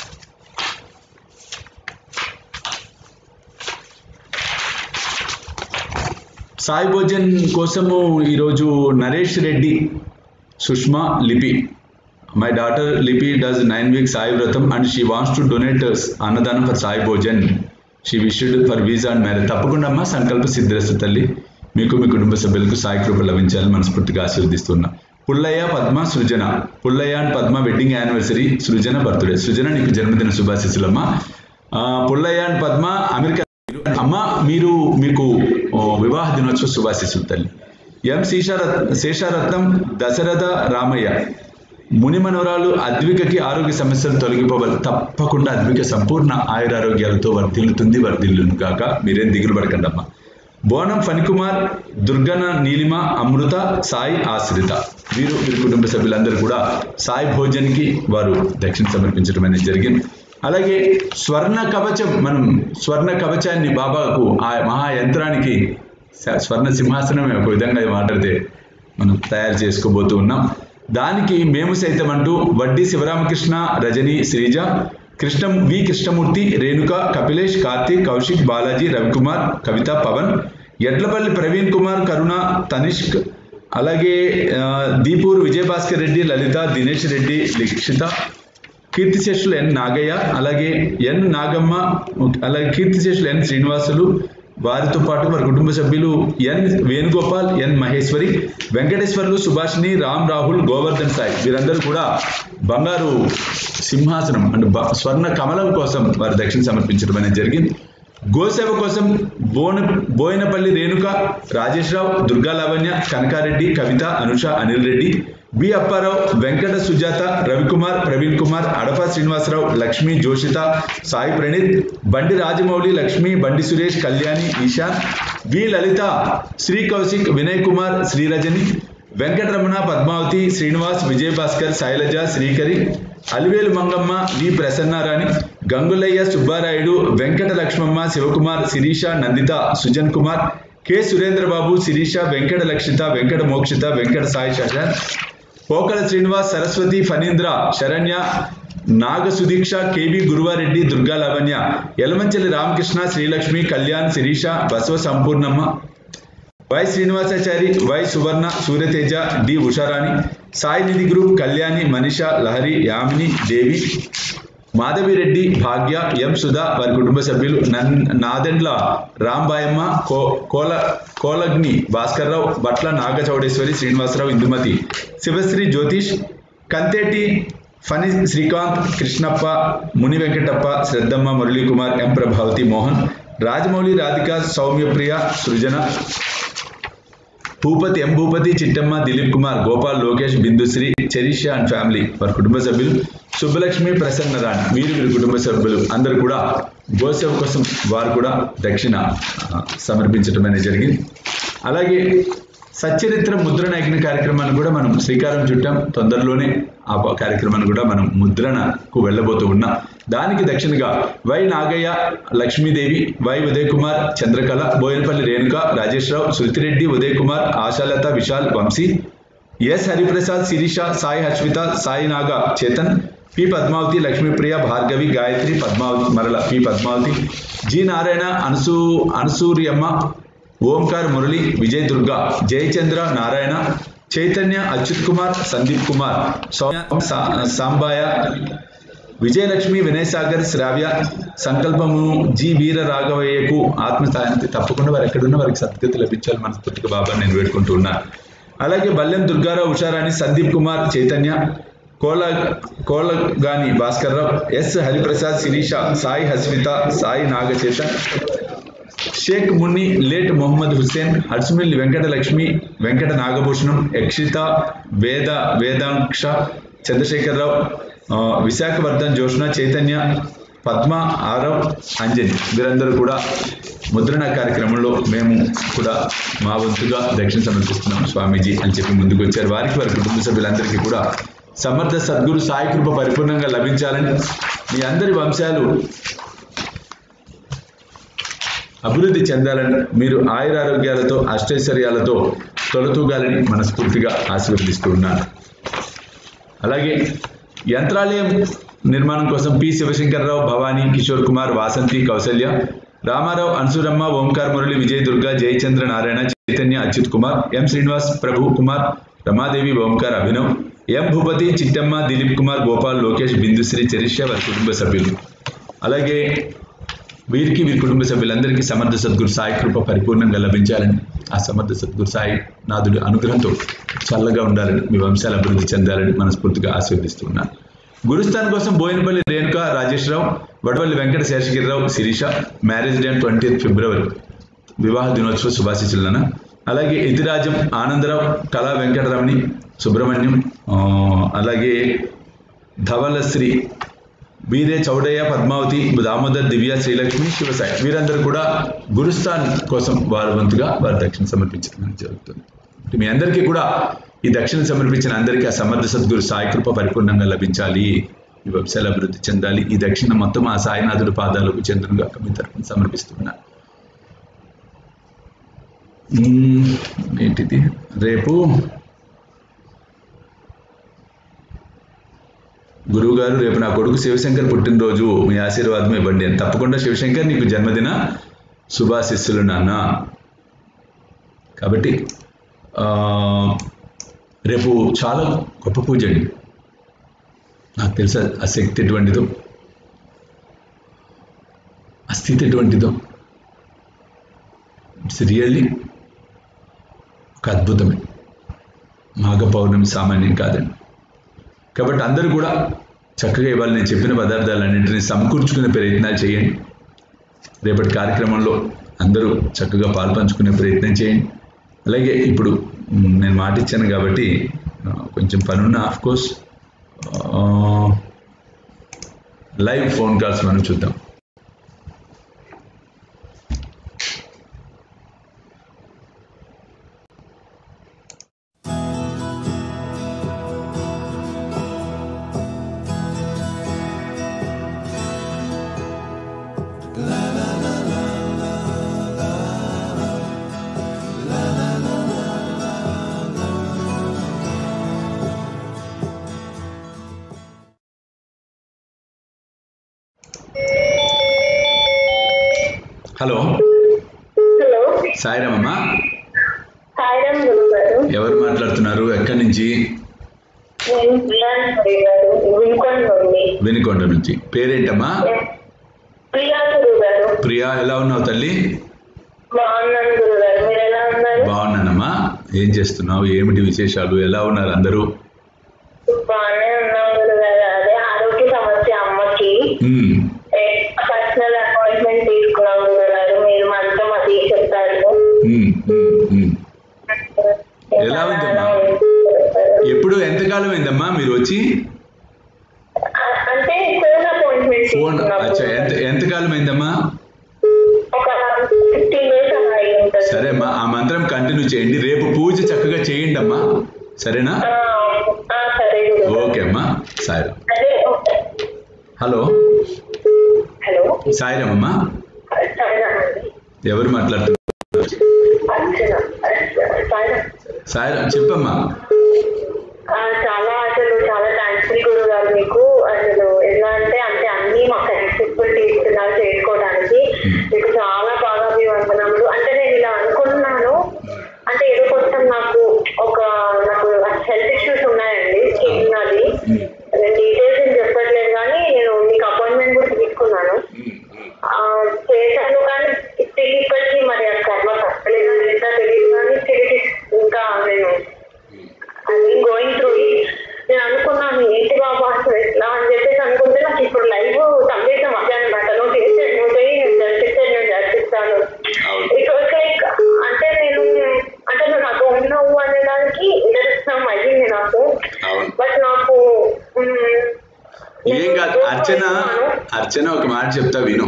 సాయి భోజన్ కోసము ఈరోజు Naresh Reddy Sushma Lipi my daughter Lipi does nine weeks Sai వ్రతం and she wants to donate అన్నదానం for Sai Bhojan she wished for visa and marriage తప్పకుండా అమ్మా సంకల్ప సిద్ధిరస్తు తల్లి మీకు మీ కుటుంబ సభ్యులకు సాయి కృప లభించాలని మనస్ఫూర్తిగా ఆశీర్వదిస్తున్నా Pullaiah Padma Srujana Pullaiah and Padma wedding anniversary Srujana birthday Srujana నీకు జన్మదిన శుభాశిస్సులమ్మా ఆ, పుల్లయ్య అండ్ పద్మ అమెరికా అమ్మ మీరు మీకు ఓ, వివాహ దినోత్సవ శుభాశిస్సులు తల్లి ఎం శేషారత్ శేషారత్నం దశరథ రామయ్య ముని మనవరాలు అద్వికకి ఆరోగ్య సమస్యలు తొలగిపోవాలి తప్పకుండా అద్విక సంపూర్ణ ఆయురారోగ్యాలతో వర్ధిల్లుతుంది వర్ధిల్లును కాక మీరేం దిగులు పడకండి అమ్మా బోనం ఫణికుమార్ దుర్గన నీలిమ అమృత సాయి ఆశ్రిత వీరు వీరి కుటుంబ సభ్యులందరూ కూడా సాయి భోజన్కి వారు దక్షిణ సమర్పించడం అనేది జరిగింది అలాగే స్వర్ణ కవచం మనం స్వర్ణ కవచాన్ని బాబాకు ఆ మహా యంత్రానికి స- స్వర్ణ సింహాసనమే ఒక విధంగా మాట్లాడితే మనం తయారు చేసుకోబోతూ ఉన్నాం దానికి మేము సైతం అంటూ వడ్డీ శివరామకృష్ణ రజని శ్రీజ కృష్ణ వి కృష్ణమూర్తి రేణుక కపిలేష్ కార్తీక్ కౌశిక్ బాలాజీ రవికుమార్ కవిత పవన్ ఎడ్లపల్లి ప్రవీణ్ కుమార్ కరుణ తనిష్క్ అలాగే ఆ, దీపూర్ విజయభాస్కర్ రెడ్డి లలిత దినేష్ రెడ్డి లిక్షిత కీర్తిశేషులు ఎన్ నాగయ్య అలాగే ఎన్ నాగమ్మ అలాగే కీర్తిశేషులు ఎన్ శ్రీనివాసులు వారితో పాటు వారి కుటుంబ సభ్యులు ఎన్ వేణుగోపాల్ ఎన్ మహేశ్వరి వెంకటేశ్వర్లు సుభాషిణి రామ్ రాహుల్ గోవర్ధన్ సాయి వీరందరూ కూడా బంగారు సింహాసనం అంటే బ- స్వర్ణ కమలం కోసం వారు దక్షిణ సమర్పించడం అనేది జరిగింది గోసేవ కోసం బోన Boinapalli Renuka Rajeswararao Durga Lavanya Kanakareddy Kavitha Anusha Anil Reddy B Apparao Venkata Sujatha Ravikumar Praveen Kumar Adapa Srinivasarao Lakshmi Joshitha Sai Praneeth Bandi Rajamouli Lakshmi Bandi Suresh Kalyani Eshan V Lalitha Sri Kaushik Vinay Kumar Srirajani Venkataramana Padmavathi Srinivas Vijayabhaskar Sailaja Srikari Alivelu Mangamma V Prasannarani Gangulaiah Subbarayudu Venkata Lakshmamma Sivakumar Sirisha Nanditha Sujan Kumar K Surendrababu Sirisha Venkata Lakshitha Venkata Mokshitha Venkata Sai శశాన్ Pokala Srinivas Saraswathi Phanindra Saranya Naga Sudeeksha KB Guruvareddy Durga Lavanya Yalamanchili Ramakrishna Srilakshmi Kalyan Sirisha Basava Sampoornamma Y Srinivasachari Y Suvarna Suryateja D Usharani Sai Nidhi group Kalyani Manisha Lahari Yamini దేవి మాధవిరెడ్డి భాగ్య ఎం సుధా వారి కుటుంబ సభ్యులు నన్ నాదెండ్ల రాంబాయమ్మ కో కోల కోలగ్ని భాస్కర్రావు బట్ల నాగ చౌడేశ్వరి శ్రీనివాసరావు ఇందుమతి శివశ్రీ జ్యోతిష్ కంతేటి Phani Srikanth Krishnappa Muni Venkatappa Shraddhamma Muralikumar M Prabhavathi Mohan Rajamouli Radhika Soumyapriya Srujana Bhupathi M Bhupathi Chittamma Dileep Kumar Gopal Lokesh Bindusri Cherisha and family వారి కుటుంబ సభ్యులు సుబ్బలక్ష్మి ప్రసన్న రాణి వీరు వీరి కుటుంబ సభ్యులు అందరూ కూడా గోసేవ కోసం వారు కూడా దక్షిణ ఆ, సమర్పించడం అనేది జరిగింది అలాగే సచ్చరిత్ర ముద్రణ యజ్ఞ కార్యక్రమాన్ని కూడా మనం శ్రీకారం చుట్టాం తొందరలోనే ఆ ప- కార్యక్రమాన్ని కూడా మనం ముద్రణకు వెళ్ళబోతూ ఉన్నాం దానికి దక్షిణగా Y Nagaiah Lakshmidevi Y Uday Kumar Chandrakala Boyanapalli Renuka Rajeswararao Sruthireddy Uday Kumar Ashalatha Vishal Vamsi S Hariprasad Sirisha Sai Harshitha Sai Naga Chetan P Padmavathi Lakshmipriya Bhargavi Gayathri Padmavathi మరల పి పద్మావతి జి నారాయణ అన్సూ అన్సూర్యమ్మ ఓంకార్ మురళి విజయ్ దుర్గా జయచంద్ర నారాయణ చైతన్య అచ్యుత్ కుమార్ సందీప్ కుమార్ సౌమ్య సా- సాంబాయ విజయలక్ష్మి వినయ్ సాగర్ శ్రావ్య సంకల్పము జి వీర రాఘవయ్యకు ఆత్మశాంతి తప్పకుండా వారు ఎక్కడున్నా వారికి సద్గతి లభించాలి మనస్ఫూర్తిగా బాబా నేను వేడుకుంటూ ఉన్నాను అలాగే బల్లెం దుర్గారావు ఉషారాణి సందీప్ కుమార్ చైతన్య కోల కోలగాని భాస్కర్రావు ఎస్ హరిప్రసాద్ శిరీష సాయి హస్మిత సాయి నాగచేతన్ షేక్ మున్ని లేట్ మొహమ్మద్ హుస్సేన్ హర్సుమిల్ వెంకటలక్ష్మి వెంకట నాగభూషణం యక్షిత వేద వేదాంక్ష చంద్రశేఖరరావు ఆ, విశాఖవర్ధన్ జోష్న చైతన్య పద్మ ఆరవ్ అంజని వీరందరూ కూడా ముద్రణ కార్యక్రమంలో మేము కూడా మా వంతుగా దక్షిణ సమర్పిస్తున్నాం స్వామీజీ అని చెప్పి ముందుకు వచ్చారు వారికి వారి కుటుంబ సభ్యులందరికీ కూడా సమర్థ సద్గురు సాయి కృప పరిపూర్ణంగా లభించాలని మీ అందరి వంశాలు అభివృద్ధి చెందాలని మీరు ఆయురారోగ్యాలతో అష్టైశ్వర్యాలతో తొలతూగాలని మనస్ఫూర్తిగా ఆశీర్వదిస్తూ ఉన్నాను అలాగే యంత్రాలయం నిర్మాణం కోసం P Sivasankarrao Bhavani Kishore Kumar Vasanthi Kausalya Ramarao Ansuramma Omkar Murali Vijay Durga Jayachandra Narayana Chaitanya Achyuth Kumar M Srinivas Prabhu Kumar Ramadevi Omkar Abhinav M Bhupathi Chittamma Dileep Kumar Gopal Lokesh Bindusri Charishya వారి కుటుంబ సభ్యులు అలాగే వీరికి వీరి కుటుంబ సభ్యులందరికీ సమర్థ సద్గురు సాయి కృప పరిపూర్ణంగా లభించాలని ఆ సమర్థ సద్గురు సాయి నాథుడి అనుగ్రహంతో చల్లగా ఉండాలని మీ వంశాలు అభివృద్ధి చెందాలని మనస్ఫూర్తిగా ఆశీర్దిస్తున్నాను గురుస్థాన్ కోసం Boinapalli Renuka Rajeswararao Vadavalli Venkata Seshagirirao Sirisha marriage day twenty ఫిబ్రవరి వివాహ దినోత్సవ శుభాశిస్సులన అలాగే ఇతిరాజం ఆనందరావు కళా వెంకటరమణి సుబ్రహ్మణ్యం ఆ, అలాగే ధవలశ్రీ వీరే చౌడయ్య పద్మావతి దామోదర్ దివ్య శ్రీలక్ష్మి శివసాయి వీరందరూ కూడా గురుస్థాన్ కోసం వారి వంతుగా వారి దక్షిణ సమర్పించడం జరుగుతుంది మీ అందరికీ కూడా ఈ దక్షిణ సమర్పించిన అందరికీ ఆ సమర్థ సద్గురు సాయి కృప పరిపూర్ణంగా లభించాలి ఈ వ్యవసాయాలు అభివృద్ధి చెందాలి ఈ దక్షిణ మొత్తం ఆ సాయినాథుడి పాదాలకు చంద్రునిగా మీ తరఫున సమర్పిస్తున్నా మ్మ్, ఏంటిది రేపు గురువు గారు రేపు నా కొడుకు శివశంకర్ పుట్టినరోజు మీ ఆశీర్వాదం ఇవ్వండి అని తప్పకుండా శివశంకర్ నీకు జన్మదిన శుభాశిస్సులు నాన్న కాబట్టి ఆ, రేపు చాలా గొప్ప పూజ అండి నాకు తెలుసా ఆ శక్తి ఎటువంటిదో ఆ స్థితి ఎటువంటిదో ఇట్స్ రియల్లీ ఒక అద్భుతమే మాఘ పౌర్ణమి సామాన్యం కాదండి కాబట్టి అందరూ కూడా చక్కగా ఇవాళ నేను చెప్పిన పదార్థాలన్నింటినీ సమకూర్చుకునే ప్రయత్నాలు చేయండి రేపటి కార్యక్రమంలో అందరూ చక్కగా పాల్పంచుకునే ప్రయత్నం చేయండి అలాగే ఇప్పుడు మ్, నేను మాట ఇచ్చాను కాబట్టి ఆ, కొంచెం పనున్న of course live phone calls మనం చూద్దాం హలో హలో సాయిరామమ్మా సాయిరామ్ గురు గారు ఎవరు మాట్లాడుతున్నారు ఎక్కడి నుంచి నేను ప్రియాంక గారు వినుకొని నుండి వినుకొండ నుంచి పేరేంటమ్మా ప్రియా గురు గారు ప్రియా ఎలా ఉన్నావు తల్లి బాగున్నాను గురు గారు మీరు ఎలా ఉన్నారు బాగున్నానమ్మా ఏం చేస్తున్నావు ఏమిటి విశేషాలు ఎలా ఉన్నారు అందరూ బాగానే ఉన్నాం గురు గారు అదే ఆరోగ్య సమస్య అమ్మకి మ్మ్. పర్సనల్ అపాయింట్మెంట్ తీసుకున్నాం గురు గారు మీరు మనతో అది చెప్తారు మ్మ్. మ్మ్. మ్మ్. ఎలా ఉందమ్మా? ఎప్పుడు ఎంతకాలం అయిందమ్మా మీరు వచ్చి అ- అంటే ఫోన్ అపాయింట్మెంట్ ఫోన్ తీసుకున్నాం అచ్చా గురు ఎంత గారు. ఎంతకాలం అయిందమ్మా ఒక ఫిఫ్టీన్ డేస్ అలా అయి ఉంటుంది సరే అమ్మా ఆ మంత్రం కంటిన్యూ చేయండి రేపు పూజ చక్కగా చేయండి అమ్మా సరేనా ఆ, ఆ, సరే గురు గారు. ఓకే అమ్మా సాయిరామ్ అదే హలో హలో సాయిరామ్ అమ్మా సాయిరామ్ అండి ఎవరు మాట్లాడుతున్నారు అర్చన సాయిరామ్ సాయిరామ్ చెప్పమ్మా ఆ, చాలా అసలు చాలా థ్యాంక్స్ గురువు గారు మీకు అసలు ఎలా అంటే అంటే అన్ని మాకు యాక్సెసిబిలిటీ ఇస్తున్నారు చేసుకోవడానికి మీకు చాలా బాగా అభివందనములు అంటే నేను ఇలా అనుకుంటున్నాను అంటే ఏదో కొంచెం నాకు ఒక నాకు హెల్త్ ఇష్యూస్ ఉన్నాయండి స్కిన్ అది నేను డీటెయిల్స్ ఏం చెప్పట్లేదు కానీ నేను మీకు అపాయింట్మెంట్ కూడా తీసుకున్నాను ఆ, చేశాను కానీ still ఇప్పటికీ మరి ఆ కర్మ తప్పలేదు లేదా తెలియదు కానీ still it is ఇంకా నేను అది గోయింగ్ త్రూ నేను అనుకున్నాను ఏంటి బాబా అసలు ఎట్లా అని చెప్పేసి అనుకుంటే నాకు ఇప్పుడు లైవ్ సందేశం వచ్చానమాట నువ్వు చేసే నువ్వు చేయి నేను జరిపిస్తే నేను జరిపిస్తాను అవును. ఇట్ వాస్ లైక్ అంటే నేను అంటే నువ్వు నాకు ఉన్నావు అనే దానికి దర్శనం అయ్యింది నాకు అవును. బట్ నాకు మ్, ఏం కాదు అర్చన అర్చన ఒక మాట చెప్తా విను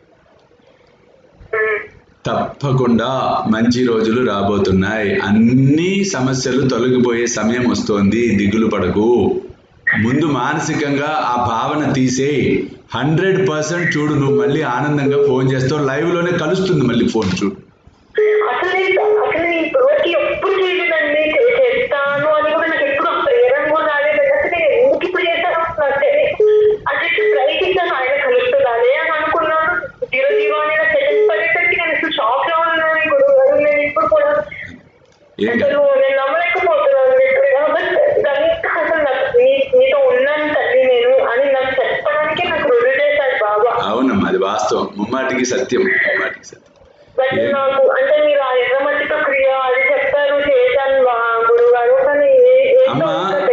మ్, తప్పకుండా మంచి రోజులు రాబోతున్నాయి అన్ని సమస్యలు తొలగిపోయే సమయం వస్తోంది దిగులు పడకు ముందు మానసికంగా ఆ భావన తీసే హండ్రెడ్ పర్సెంట్ చూడు నువ్వు మళ్ళీ ఆనందంగా ఫోన్ చేస్తావు లైవ్ లోనే కలుస్తుంది మళ్ళీ ఫోన్ చూడు అసలు నేను అసలు నేను ఇప్పటివరకు ఎప్పుడు చేయలేదండి చే- చేస్తాను అని కూడా నాకు ఎప్పుడు ఆ ప్రేరణ కూడా రాలేదు అసలు నేను ఎందుకు ఇప్పుడు చేస్తాను నాకు తెలియదు అంటే ట్రై చేశాను ఆయన కలుస్తుంది అదే అని అనుకున్నాను జీరో జీరో అని నాకు సెకండ్ పడేసరికి నేను అసలు షాక్ లో ఉన్నాను గురువు గారు నేను ఇప్పుడు కూడా ఏం అసలు కాదు నేను నమ్మలేకపోతున్నాను ఇప్పుడు కాబట్టి దానికి అసలు నాకు నీ- నీతో ఉన్నాను తల్లి నేను అని నాకు చెప్పడానికే నాకు రుజువు చేశాడు బాబా అవునమ్మా అది వాస్తవం ముమ్మాటికి సత్యం ముమ్మాటికి సత్యం బట్ ఏం- నాకు అంటే మీరు ఆ ఎర్రమట్టితో క్రియ అది చెప్పారు చేశాను గురువు గారు కానీ ఏ- ఏంటో అమ్మా ఇంకా తెలియదు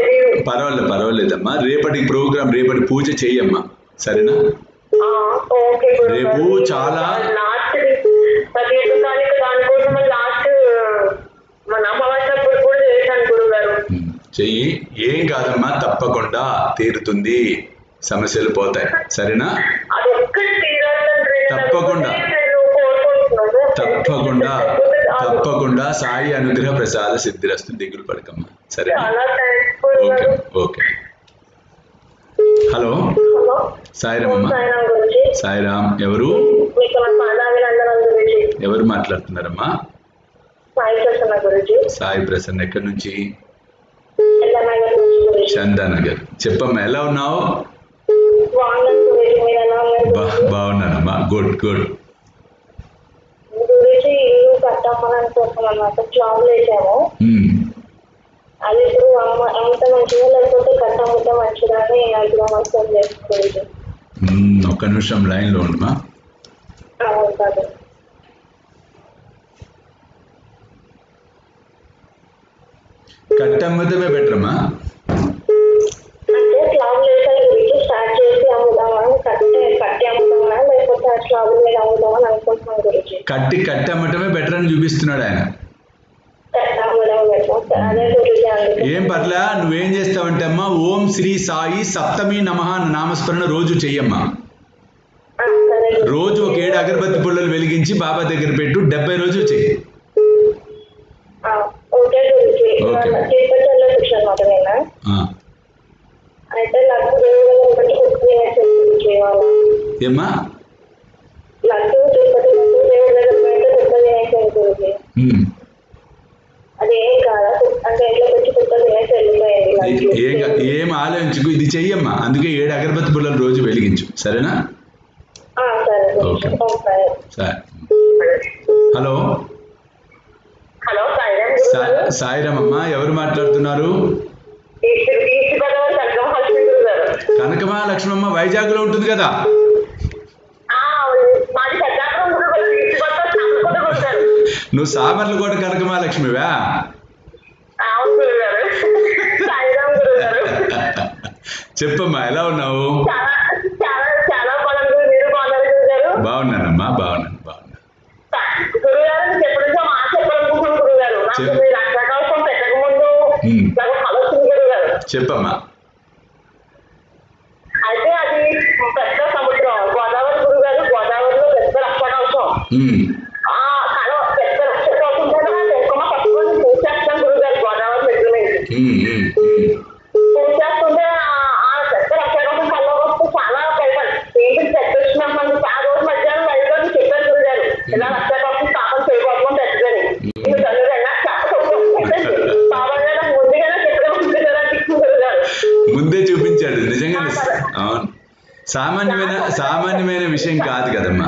పర్వాలేదు పర్వాలేదమ్మా రేపటి ప్రోగ్రామ్ రేపటి పూజ చెయ్యమ్మా సరేనా ఆ, ఓకే గురుగారు. రేపు చాలా- లాస్ట్ ప్రతి ఒక్క దానికి దానికోసం లాస్ట్ మన అమావాస్య అప్పుడు కూడా చేశాను గురుగారు ఉమ్, చెయ్యి ఏం కాదమ్మా తప్పకుండా తీరుతుంది సమస్యలు పోతాయి సరేనా అది ఒక్కటి తీరాలంటే తప్పకుండా. తప్పకుండా తప్పకుండా సాయి అనుగ్రహ ప్రసాద సిద్ధిరస్తు దిగులు పడకమ్మా సరేనా చాలా థ్యాంక్స్ ఓకే గురుగారు ఓకే హలో హలో సాయిరామమ్మ సాయిరామ్ గురించి సాయిరామ్ ఎవరు మీకు నా పాదాభినందనం గురించి ఎవరు మాట్లాడుతున్నారమ్మా సాయి ప్రసన్న గురించి సాయి ప్రసన్న ఎక్కడి నుంచి ఎల్లనగర్ నుంచి గురించి చందానగర్ చెప్పమ్మా ఎలా ఉన్నావు బాగున్నాను గురించి మీరు ఎలా ఉన్నారు బా బాగున్నానమ్మా గుడ్ గుడ్ గురించి ఇల్లు కట్టమ్మని అనుకుంటున్నాం అన్నమాట జాబ్ వేసాము ఉమ్, అది ఇప్పుడు అమ్మ అంత మంచిగా లేకపోతే కట్టమ్మితే మంచిదా అని అడిగిన ఫోన్ చేసుకోలేదు ఉమ్, ఒక్క నిమిషం లైన్లో ఉండమా అవును కాదు కట్టమ్మతమే బెటర్ అమ్మా అంటే స్లాబ్ లేసర్ గురించి స్టార్ట్ చేసి అమ్ముదామని కట్టే కట్టి అమ్ముదామా లేకపోతే ఆ స్లాబ్ మీద అమ్ముదామని అనుకుంటున్నాం గురించి కట్టి కట్టి అమ్మటమే బెటర్ అని చూపిస్తున్నాడు ఆయన కట్టి అమ్మడం పెట్టాం అదే గురించి అందుకే ఏం పర్లా నువ్వేం చేస్తావంటే అమ్మా ఓం శ్రీ సాయి సప్తమి నమః అన్న నామస్మరణ రోజు చెయ్యమ్మా ఆ, సరే రోజు ఒక ఏడు అగరబత్తి పుల్లలు వెలిగించి బాబా దగ్గర పెట్టు డెబ్బై రోజులు చెయ్యి ఆ, ఓకే గురించి ఓకే. తిరుపతి వెళ్ళే శిక్షణ మాట నేను ఆ, అయితే లడ్డు దేవుడు బట్టి కుక్కి గురించి వాళ్ళు ఏమ్మా లడ్డు తిరుపతి లడ్డు దేవుడి దగ్గర పెడితే కుక్క తినేసేది గురించి ఉమ్, అది ఏం కాదా అంటే ఎట్లా పెట్టి కుక్క తినేసి వెళ్ళిపోయింది లడ్డు. ఏ- ఏం కా- ఏం ఆలోచించుకు ఇది చెయ్యమ్మా అందుకే ఏడు అగరబత్తి పుల్లలు రోజు వెలిగించు సరేనా ఆ, సరే ఓకే. గురించి. ఓ, సరే సరే హలో హలో సాయిరామ్ సా- సాయిరామ్ అమ్మా ఎవరు మాట్లాడుతున్నారు east east Godavari Sangam hospital గారు కనకమా లక్ష్మమ్మ వైజాగ్లో ఉంటుంది కదా ఆ, మాది పెద్దాపురం గురుగారు ఈస్ట్ గోదావరి సంగం గురుగారు నువ్వు సామర్లకోట కనకమా లక్ష్మివా అవును గురుగారు సాయిరామ్ గురుగారు చెప్పమ్మా ఎలా ఉన్నావు చాలా చాలా చాలా బాగుంది మీరు బాగున్నారు గురుగారు బాగున్నానమ్మా బాగున్నాను బాగున్నాను గురుగారు మీకు ఎప్పటి నుంచో మాట చెప్పాలనుకుంటున్నాను గురుగారు నాకు చెప్పు. మీరు రక్షాకవచం పెట్టక ముందు హ్మ్. నాకు కళ వచ్చింది గురుగారు చెప్పమ్మా అయితే అది పెద్ద సముద్రం గోదావరి గురుగారు గోదావరిలో పెద్ద రక్షాకవచం ఉమ్, ఆ కళ పెద్ద రక్షాకవచం కూడా కుంకుమ పట్టుకొని పూసేస్తాం గురుగారు గోదావరి మెట్ల మీద ఉమ్, ఉమ్, ఉమ్. పూసేస్తుంటే ఆ- ఆ పెద్ద రక్షాకవచం కళ్ళ వస్తే చాలా భయపడి ఏంటి పెద్ద వచ్చినప్పుడు ఆ రోజు మధ్యాహ్నం లైవ్ లో చెప్పారు గురుగారు ఇలా రక్షాకవచం స్థాపన చేయబోతున్నాం పెద్దదని ఇది చదువు నాకు చెప్పకపోతే బాబా గారు ముందుగానే చెప్పడం గురుగారు అనిపించింది గురుగారు ముందే చూపించాడు నిజంగానే అవును సామాన్యమైన సామాన్యమైన విషయం కాదు కదమ్మా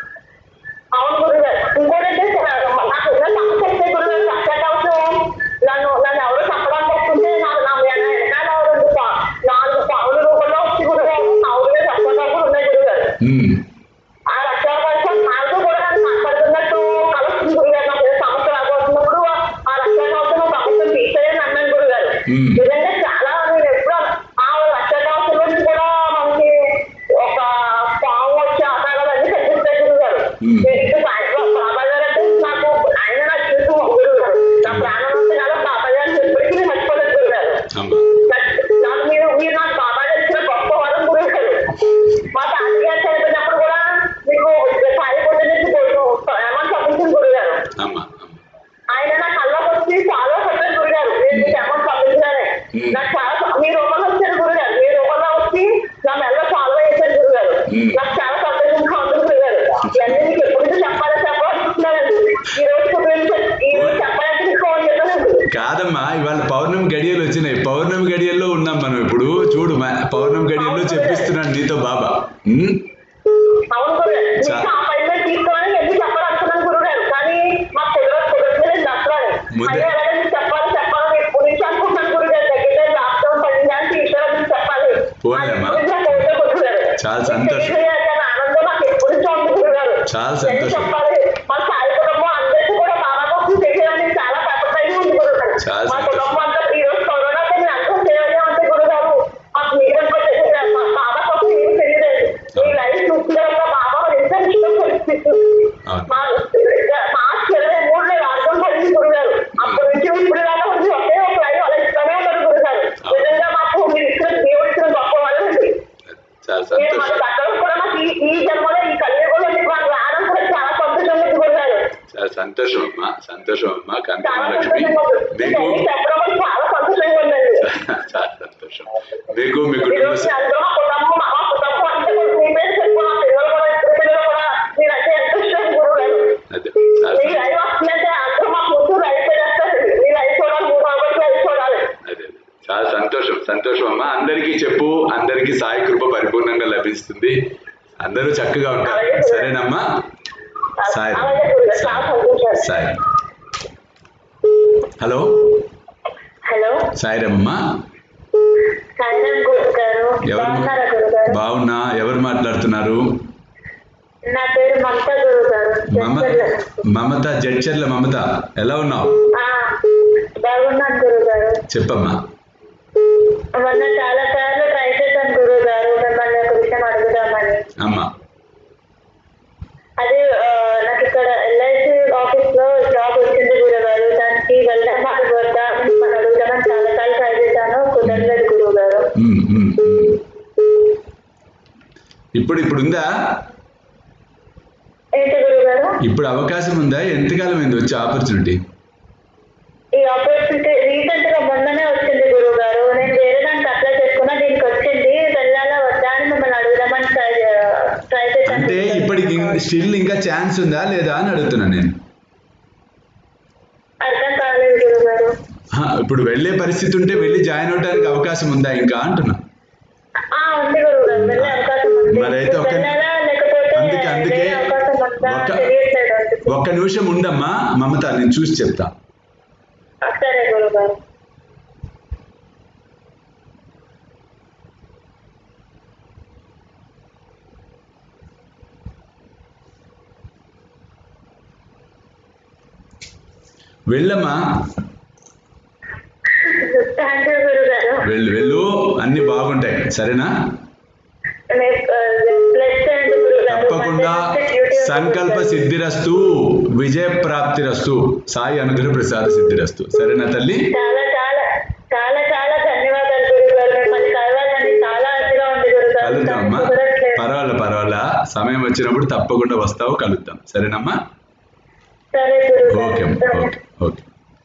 అవును గురుగారు ఇంకోటంటే నాకు ఉన్న సమస్య అయితే గురుగారు రక్షాకవచం నన్ను నన్ను ఎవరు చెప్పడానికి వస్తుంటే నాకు నా వెన- వెనకాల రెండు పా- నాలుగు పావుల రూపంలో వచ్చి గురుగారు నాలుగు రక్షాకవచం ఉన్నాయి గురుగారు ఉమ్, ఆ రక్షాకవచం నాకు కూడా నన్ను మాట్లాడుతున్నట్టు కలుస్తుంది గురుగారు నాకు ఏదో సమస్య రాబోతున్నప్పుడు ఆ రక్షాకవచం సమస్యను తీసేయని అన్నాను గురుగారు మ్మ్. నిజంగా చాలా నేను ఎప్పుడు ఆ రక్షాకవచం నుంచి కూడా మనకి ఒక పాము వచ్చే ఆకారాలన్నీ కనిపిస్తాయి గురుగారు మ్మ్. నేను సాయంత్రం బాబా గారు అంటే నాకు ఆయన నాకు తెలుసు గురుగారు నా ప్రాణం అంతా కదా బాబా గారు ఎప్పటికీ నేను మర్చిపోలేదు గురుగారు అమ్మా నాకు మీరు మీరు నాకు బాబా గారు ఇచ్చిన గొప్ప వరం గురుగారు మా తాతయ్య గారు చనిపోయినప్పుడు కూడా మీకు సాయి పొద్దు నుంచి ఏమని పంపించింది గురుగారు అమ్మా అమ్మా ఆయన నా కళ్ళకు వచ్చి చాలా చెప్పారు గురుగారు నేను మీకు ఏమని పంపించానే మ్మ్. నాకు చాలా మీ రూపంలో వచ్చారు గురుగారు మీ రూపంలో వచ్చి నా మెల్ల సాల్వ్ చేశారు గురుగారు మ్మ్. నాకు చాలా సంతోషంగా ఉంది గురుగారు ఇవన్నీ మీకు ఎప్పుడు నుంచి చెప్పాలో చెప్పాలనుకుంటున్నానండి ఈ రోజు గురించి ఈ రోజు చెప్పాలంటే మీకు ఫోన్ చేశానండి కాదమ్మా ఇవాళ పౌర్ణమి గడియలు వచ్చినాయి పౌర్ణమి గడియల్లో ఉన్నాం మనం ఇప్పుడు చూడు మా- పౌర్ణమి గడియల్లో చెప్పిస్తున్నాడు నీతో బాబా ఉమ్, అవును గురుగారు చా- మీకు అపాయింట్మెంట్ తీసుకోవాలని ఎందుకు చెప్పాలనుకున్నాను గురుగారు కానీ మా కుదరదు కుదరట్లేదు దసరాని ముందే- అయ్యో ఎలాగ మీకు చెప్పాలి చెప్పాలని ఎప్పటి నుంచి అనుకుంటున్నాను గురుగారు దగ్గర లాక్డౌన్ పడింది అని టీచర్ మీకు చెప్పాలి పోనీలమ్మా. అది ఎప్పటి నుంచో కోరిక గురుగారు. చాలా సంతోషం. మీకు తెలియజేయాలి ఆనందం నాకు ఎప్పటి నుంచో ఉంది గురుగారు చాలా ఇవన్నీ సంతోషం. చెప్పాలి మా సాయి కుటుంబం అందరికీ కూడా బాబా కోసం చేయాలని చాలా పెద్దపైన ఉంది గురుగారు చాలా మా సంతోషం. కుటుంబం అంతా ఈ రోజు కరోనాతో నేను అందరూ చేయాలి అంటే మీరు సంతోషం మనకు అక్కడ కూడా నాకు ఈ ఈ జన్మలో ఈ కలియుగంలో మీకు మనం రావడం కూడా చాలా సంతోషం ఉంది గురుగారు చాలా సంతోషం అమ్మా సంతోషం అమ్మా చాలా కనకమహాలక్ష్మి సంతోషంగా ఉంది. మీకు మీకు చెప్పడం వల్ల చాలా సంతోషంగా ఉందండి చాలా సంతోషం మీకు మీ ఈ కుటుంబ రోజు మీ అందరూ మా కుటుంబం మా కుటుంబం అంటే మీ మీద చెప్పు మా పిల్లలు కూడా ఇద్దరు పిల్లలు కూడా మీరంటే ఎంత ఇష్టం గురుగారు అదే చాలా మీ లైవ్ వస్తుందంటే అందరూ మా ముందు లైవ్ చేస్తారు మీ లైవ్ చూడాలి మూడు కాబట్టి లైవ్ చూడాలి అదే చాలా సంతోషం సంతోషం అమ్మా అందరికీ చెప్పు అందరికీ సాయి కృప పరిపూర్ణంగా లభిస్తుంది అందరూ చక్కగా ఉంటారు సరేనమ్మా సాయి అలాగే గురుగారు చాలా సంతోషం సాయి హలో హలో సాయిరమ్మా సాయిరామ్ గురుగారు ఎవరు బాగున్నారా గురుగారు బాగున్నా ఎవరు మాట్లాడుతున్నారు నా పేరు మమతా గురుగారు మమ మమత జడ్చర్ల మమత ఎలా ఉన్నావు ఆ, బాగున్నాను గురుగారు చెప్పమ్మా మొన్న చాలా సార్లు ట్రై చేశాను గురుగారు మిమ్మల్ని ఒక విషయం అడుగుదామని అమ్మా అది ఆ, నాకు ఇక్కడ ఎల్ఐసి ఆఫీస్ లో జాబ్ వచ్చింది గురుగారు దానికి వెళ్దామా వద్దా అని మిమ్మల్ని అడుగుదామని చాలా సార్లు ట్రై చేశాను కుదరలేదు గురుగారు ఉమ్, ఉమ్, ఉమ్. ఇప్పుడు ఇప్పుడు ఉందా ఏంటి గురుగారు ఇప్పుడు అవకాశం ఉందా ఎంతకాలం అయింది వచ్చే ఆపర్చునిటీ ఈ ఆపర్చునిటీ రీసెంట్ గా మొన్ననే వచ్చింది గురుగారు నేను వేరే దానికి అప్లై చేసుకున్నా దీనికి వచ్చింది వెళ్ళాలా వద్దా అని మిమ్మల్ని అడుగుదామని ట్రై ట్రై చేశాను అంటే ఇప్పటికి స్టిల్ ఇంకా ఛాన్స్ ఉందా లేదా అని అడుగుతున్నా నేను అర్థం కాలేదు గురుగారు హా, ఇప్పుడు వెళ్ళే పరిస్థితి ఉంటే వెళ్ళి జాయిన్ అవడానికి అవకాశం ఉందా ఇంకా అంటున్నా ఆ ఉంది గురుగారు వెళ్ళే అవకాశం ఉంది మరైతే ఒక- వెళ్ళాలా లేకపోతే అందుకే అందుకే వేరే అవకాశం ఉందా ఒక తెలియట్లేదు అందుకే. ఒక్క నిమిషం ఉండమ్మా మమత నేను చూసి చెప్తా సరే గురుగారు వెళ్ళమ్మా థ్యాంక్ యూ గురుగారు వెళ్ళు వెళ్ళు అన్ని బాగుంటాయి సరేనా ప్లస్ చేయండి గురుగారు తప్పకుండా మంచి మంచి డ్యూటీ ఉంది సంకల్ప గురుగారు. సిద్ధిరస్తు విజయ ప్రాప్తిరస్తు సాయి అనుగ్రహ ప్రసాద సిద్ధిరస్తు సరేనా తల్లి చాలా చాలా చాలా చాలా ధన్యవాదాలు గురుగారు మిమ్మల్ని కలవాలని చాలా ఆశగా ఉంది గురుగారు కానీ కలుద్దామమ్మా కుదరట్లేదు పర్వాలే పర్వాలా సమయం వచ్చినప్పుడు తప్పకుండా వస్తావు కలుద్దాం సరేనమ్మా సరే ఓకే అమ్మా గురుగారు ఓకే ఓకే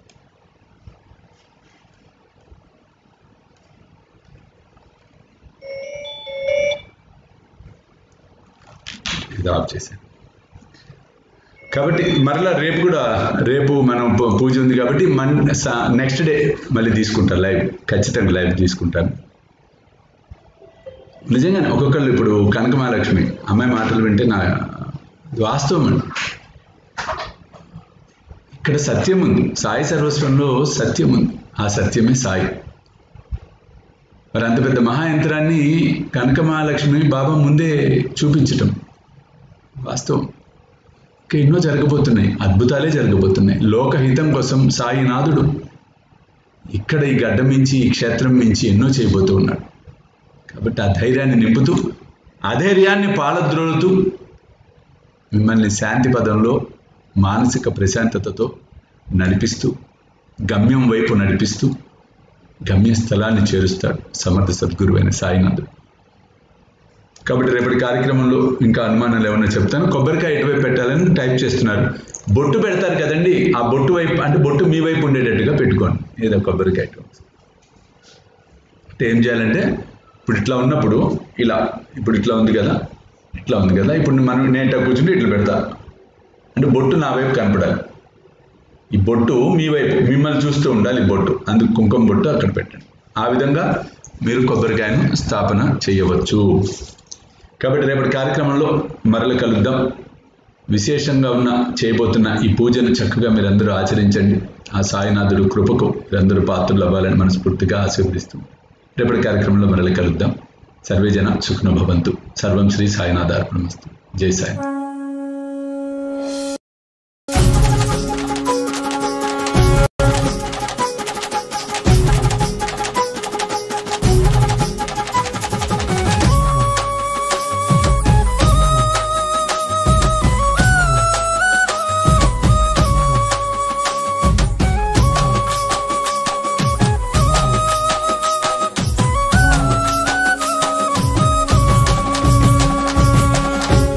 ఇది ఆఫ్ చేశాను కాబట్టి మరలా రేపు కూడా రేపు మనం పూ- పూజ ఉంది కాబట్టి మన్ నెక్స్ట్ డే మళ్ళీ తీసుకుంటాను లైవ్ ఖచ్చితంగా లైవ్ తీసుకుంటాను నిజంగానే ఒక్కొక్కళ్ళు ఇప్పుడు కనకమహాలక్ష్మి అమ్మాయి మాటలు వింటే నా ఇది వాస్తవం అండి ఇక్కడ సత్యం ఉంది సాయి సర్వస్వంలో సత్యం ఉంది ఆ సత్యమే సాయి మరి అంత పెద్ద మహాయంత్రాన్ని కనక మహాలక్ష్మి బాబా ముందే చూపించటం వాస్తవం ఇంకా ఎన్నో జరగబోతున్నాయి అద్భుతాలే జరగబోతున్నాయి లోకహితం కోసం సాయినాథుడు ఇక్కడ ఈ గడ్డ మించి ఈ క్షేత్రం మించి ఎన్నో చేయబోతూ ఉన్నాడు కాబట్టి ఆ ధైర్యాన్ని నింపుతూ అధైర్యాన్ని పాలద్రోలుతూ మిమ్మల్ని శాంతి పదంలో మానసిక ప్రశాంతతతో నడిపిస్తూ గమ్యం వైపు నడిపిస్తూ గమ్యస్థలాన్ని చేరుస్తాడు సమర్థ సద్గురువైన సాయినాథుడు కాబట్టి రేపటి కార్యక్రమంలో ఇంకా అనుమానాలు ఏమైనా చెప్తాను కొబ్బరికాయ ఎటువైపు పెట్టాలని టైప్ చేస్తున్నారు బొట్టు పెడతారు కదండి ఆ బొట్టు వైపు అంటే బొట్టు మీ వైపు ఉండేటట్టుగా పెట్టుకోండి ఏదో కొబ్బరికాయ ఇటు. అంటే ఏం చేయాలంటే ఇప్పుడు ఇట్లా ఉన్నప్పుడు ఇలా ఇప్పుడు ఇట్లా ఉంది కదా ఇట్లా ఉంది కదా ఇప్పుడు మనం నేను ఇట్లా కూర్చుంటే ఇట్లా పెడతా అంటే బొట్టు నా వైపు కనపడాలి ఈ బొట్టు మీ వైపు మిమ్మల్ని చూస్తూ ఉండాలి ఈ బొట్టు అందుకు కుంకుమ బొట్టు అక్కడ పెట్టండి ఆ విధంగా మీరు కొబ్బరికాయను స్థాపన చేయవచ్చు కాబట్టి రేపటి కార్యక్రమంలో మరల కలుద్దాం విశేషంగా ఉన్న చేయబోతున్న ఈ పూజను చక్కగా మీరందరూ ఆచరించండి ఆ సాయినాథుడు కృపకు మీరందరూ పాత్రలు అవ్వాలని మనస్ఫూర్తిగా ఆశీర్వదిస్తూ రేపటి కార్యక్రమంలో మరల కలుద్దాం సర్వేజన సుఖ్న భవంతు సర్వం శ్రీ సాయినాథ అర్పణమస్తు జై సాయి